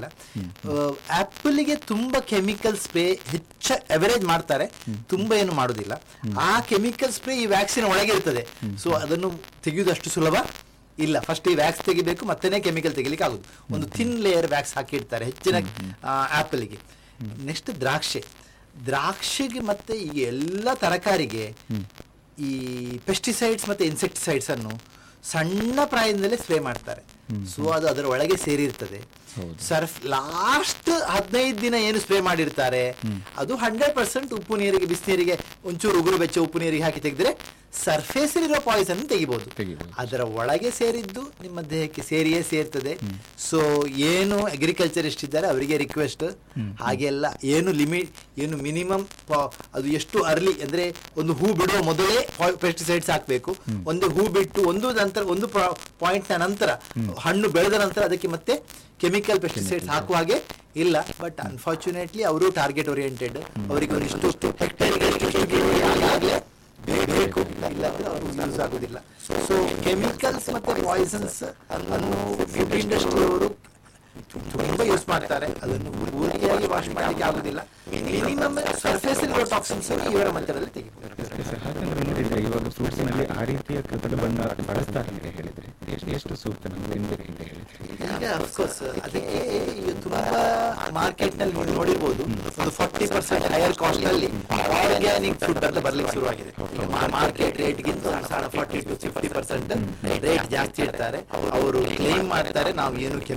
ಆಪಲ್ಗೆ ತುಂಬಾ ಕೆಮಿಕಲ್ ಸ್ಪ್ರೇ ಹೆಚ್ಚು ಎವರೇಜ್ ಮಾಡ್ತಾರೆ ತುಂಬಾ ಏನು ಮಾಡುದಿಲ್ಲ ಆ ಕೆಮಿಕಲ್ ಸ್ಪ್ರೇ ಈ ವ್ಯಾಕ್ಸಿನ ಒಳಗೆ ಇರ್ತದೆ ಸೊ ಅದನ್ನು ತೆಗೆಯುವುದಷ್ಟು ಸುಲಭ ಇಲ್ಲ ಫಸ್ಟ್ ಈ ವ್ಯಾಕ್ಸ್ ತೆಗಿಬೇಕು ಮತ್ತೇನೆ ಕೆಮಿಕಲ್ ತೆಗಿಲಿಕ್ಕೆ ಆಗುದು ಒಂದು ಥಿನ್ ಲೇಯರ್ ವ್ಯಾಕ್ಸ್ ಹಾಕಿರ್ತಾರೆ ಹೆಚ್ಚಿನ ಆಪಲ್ಗೆ ನೆಕ್ಸ್ಟ್ ದ್ರಾಕ್ಷೆ ದ್ರಾಕ್ಷಿಗೆ ಮತ್ತೆ ಈ ಎಲ್ಲ ತರಕಾರಿಗೆ ಈ ಪೆಸ್ಟಿಸೈಡ್ಸ್ ಮತ್ತೆ ಇನ್ಸೆಕ್ಟಿಸೈಡ್ಸ್ ಅನ್ನು ಸಣ್ಣ ಪ್ರಾಯದಿಂದಲೇ ಸ್ಪ್ರೇ ಮಾಡ್ತಾರೆ ಸೊ ಅದು ಅದರ ಒಳಗೆ ಸೇರಿರ್ತದೆ ಸರ್ಫ್ ಲಾಸ್ಟ್ ಹದಿನೈದು ದಿನ ಏನು ಸ್ಪ್ರೇ ಮಾಡಿರ್ತಾರೆ ಅದು ಹಂಡ್ರೆಡ್ ಪರ್ಸೆಂಟ್ ಉಪ್ಪು ನೀರಿಗೆ ಬಿಸಿನೀರಿಗೆ ಒಂಚೂರು ಉಗುರು ಬೆಚ್ಚ ಉಪ್ಪು ನೀರಿಗೆ ಹಾಕಿ ತೆಗೆದ್ರೆ ಸರ್ಫೇಸ್ ಇರೋ ಪಾಯ್ಸನ್ ತೆಗಿಬಹುದು ತೆಗಿಬೋದು. ಅದರ ಒಳಗೆ ಸೇರಿದ್ದು ನಿಮ್ಮ ದೇಹಕ್ಕೆ ಸೇರಿಯೇ ಸೇರ್ತದೆ ಸೊ ಏನು ಅಗ್ರಿಕಲ್ಚರಿಸ್ಟ್ ಇದ್ದಾರೆ ಅವರಿಗೆ ರಿಕ್ವೆಸ್ಟ್ ಹಾಗೆಲ್ಲ ಏನು ಲಿಮಿಟ್ ಏನು ಮಿನಿಮಮ್ ಅದು ಎಷ್ಟು ಅರ್ಲಿ ಅಂದ್ರೆ ಒಂದು ಹೂ ಬಿಡುವ ಮೊದಲೇ ಪೆಸ್ಟಿಸೈಡ್ಸ್ ಹಾಕಬೇಕು ಒಂದು ಹೂ ಬಿಟ್ಟು ಒಂದು ನಂತರ ಒಂದು ಪಾಯಿಂಟ್ ನ ನಂತರ ಹಣ್ಣು ಬೆಳೆದ ನಂತರ ಅದಕ್ಕೆ ಮತ್ತೆ ಕೆಮಿಕಲ್ ಪೆಸ್ಟಿಸೈಡ್ಸ್ ಹಾಕುವ ಹಾಗೆ ಇಲ್ಲ ಬಟ್ ಅನ್ಫಾರ್ಚುನೇಟ್ಲಿ ಅವರು ಟಾರ್ಗೆಟ್ ಓರಿಯೆಂಟೆಡ್ ಅವರಿಗೆ ಒಂದಿಷ್ಟು ಹೆಕ್ಟೇರ್ ಬೇಕು ಇಲ್ಲ ಯೂಸ್ ಆಗುದಿಲ್ಲ ಸೊ ಕೆಮಿಕಲ್ಸ್ ಮತ್ತೆ ಪಾಯ್ಸನ್ಸ್ ಅನ್ನು ಫುಡ್ ಇಂಡಸ್ಟ್ರಿ ಅವರು ತುಂಬಾ ಯೂಸ್ ಮಾಡ್ತಾರೆ ಅದನ್ನು ಪೂರ್ತಿಯಾಗಿ ವಾಶ್ ಮಾಡಲಿಕ್ಕೆ ಆಗುದಿಲ್ಲ ಮಿನಿಮಮ್ ಸರ್ಫೇಸ್ ಇರುವ ಟಾಕ್ಸಿನ್ಸ್ ಇವರ ಮಧ್ಯದಲ್ಲಿ ತೆಗಿಬಹುದು ಹಾಗಾದ್ರೆ ನೋಡಿದ್ರೆ ಇವಾಗ ಫ್ರೂಟ್ಸ್ ನಲ್ಲಿ ಆ ರೀತಿಯ ಕೃತಕ ಬಣ್ಣ ಬಳಸ್ತಾರೆ ಅಂತ ಹೇಳಿದ್ರೆ ಎಷ್ಟು ಎಷ್ಟು ಸೂಕ್ತ ನಾವು ತಿನ್ಬೇಕು ಅಂತ ಹೇಳಿದ್ರೆ ಈಗ ಅಫ್ಕೋರ್ಸ್ ಅದಕ್ಕೆ ಈಗ ತುಂಬಾ ಮಾರ್ಕೆಟ್ ನಲ್ಲಿ ನೀವು ನೋಡಿರ್ಬೋದು ಒಂದು ಫಾರ್ಟಿ ಪರ್ಸೆಂಟ್ ಹೈಯರ್ ಕಾಸ್ಟ್ ಅಲ್ಲಿ ಆರ್ಗ್ಯಾನಿಕ್ ಫುಡ್ ಅಂತ ಬರ್ಲಿಕ್ಕೆ ಶುರುವಾಗಿದೆ ಮಾರ್ಕೆಟ್ ರೇಟ್ ಗಿಂತ forty to fifty percent rate ಜಾಸ್ತಿ ಇರ್ತಾರೆ ಅವರು ಕ್ಲೈಮ್ ಮಾಡ್ತಾರೆ ನಾವು ಏನು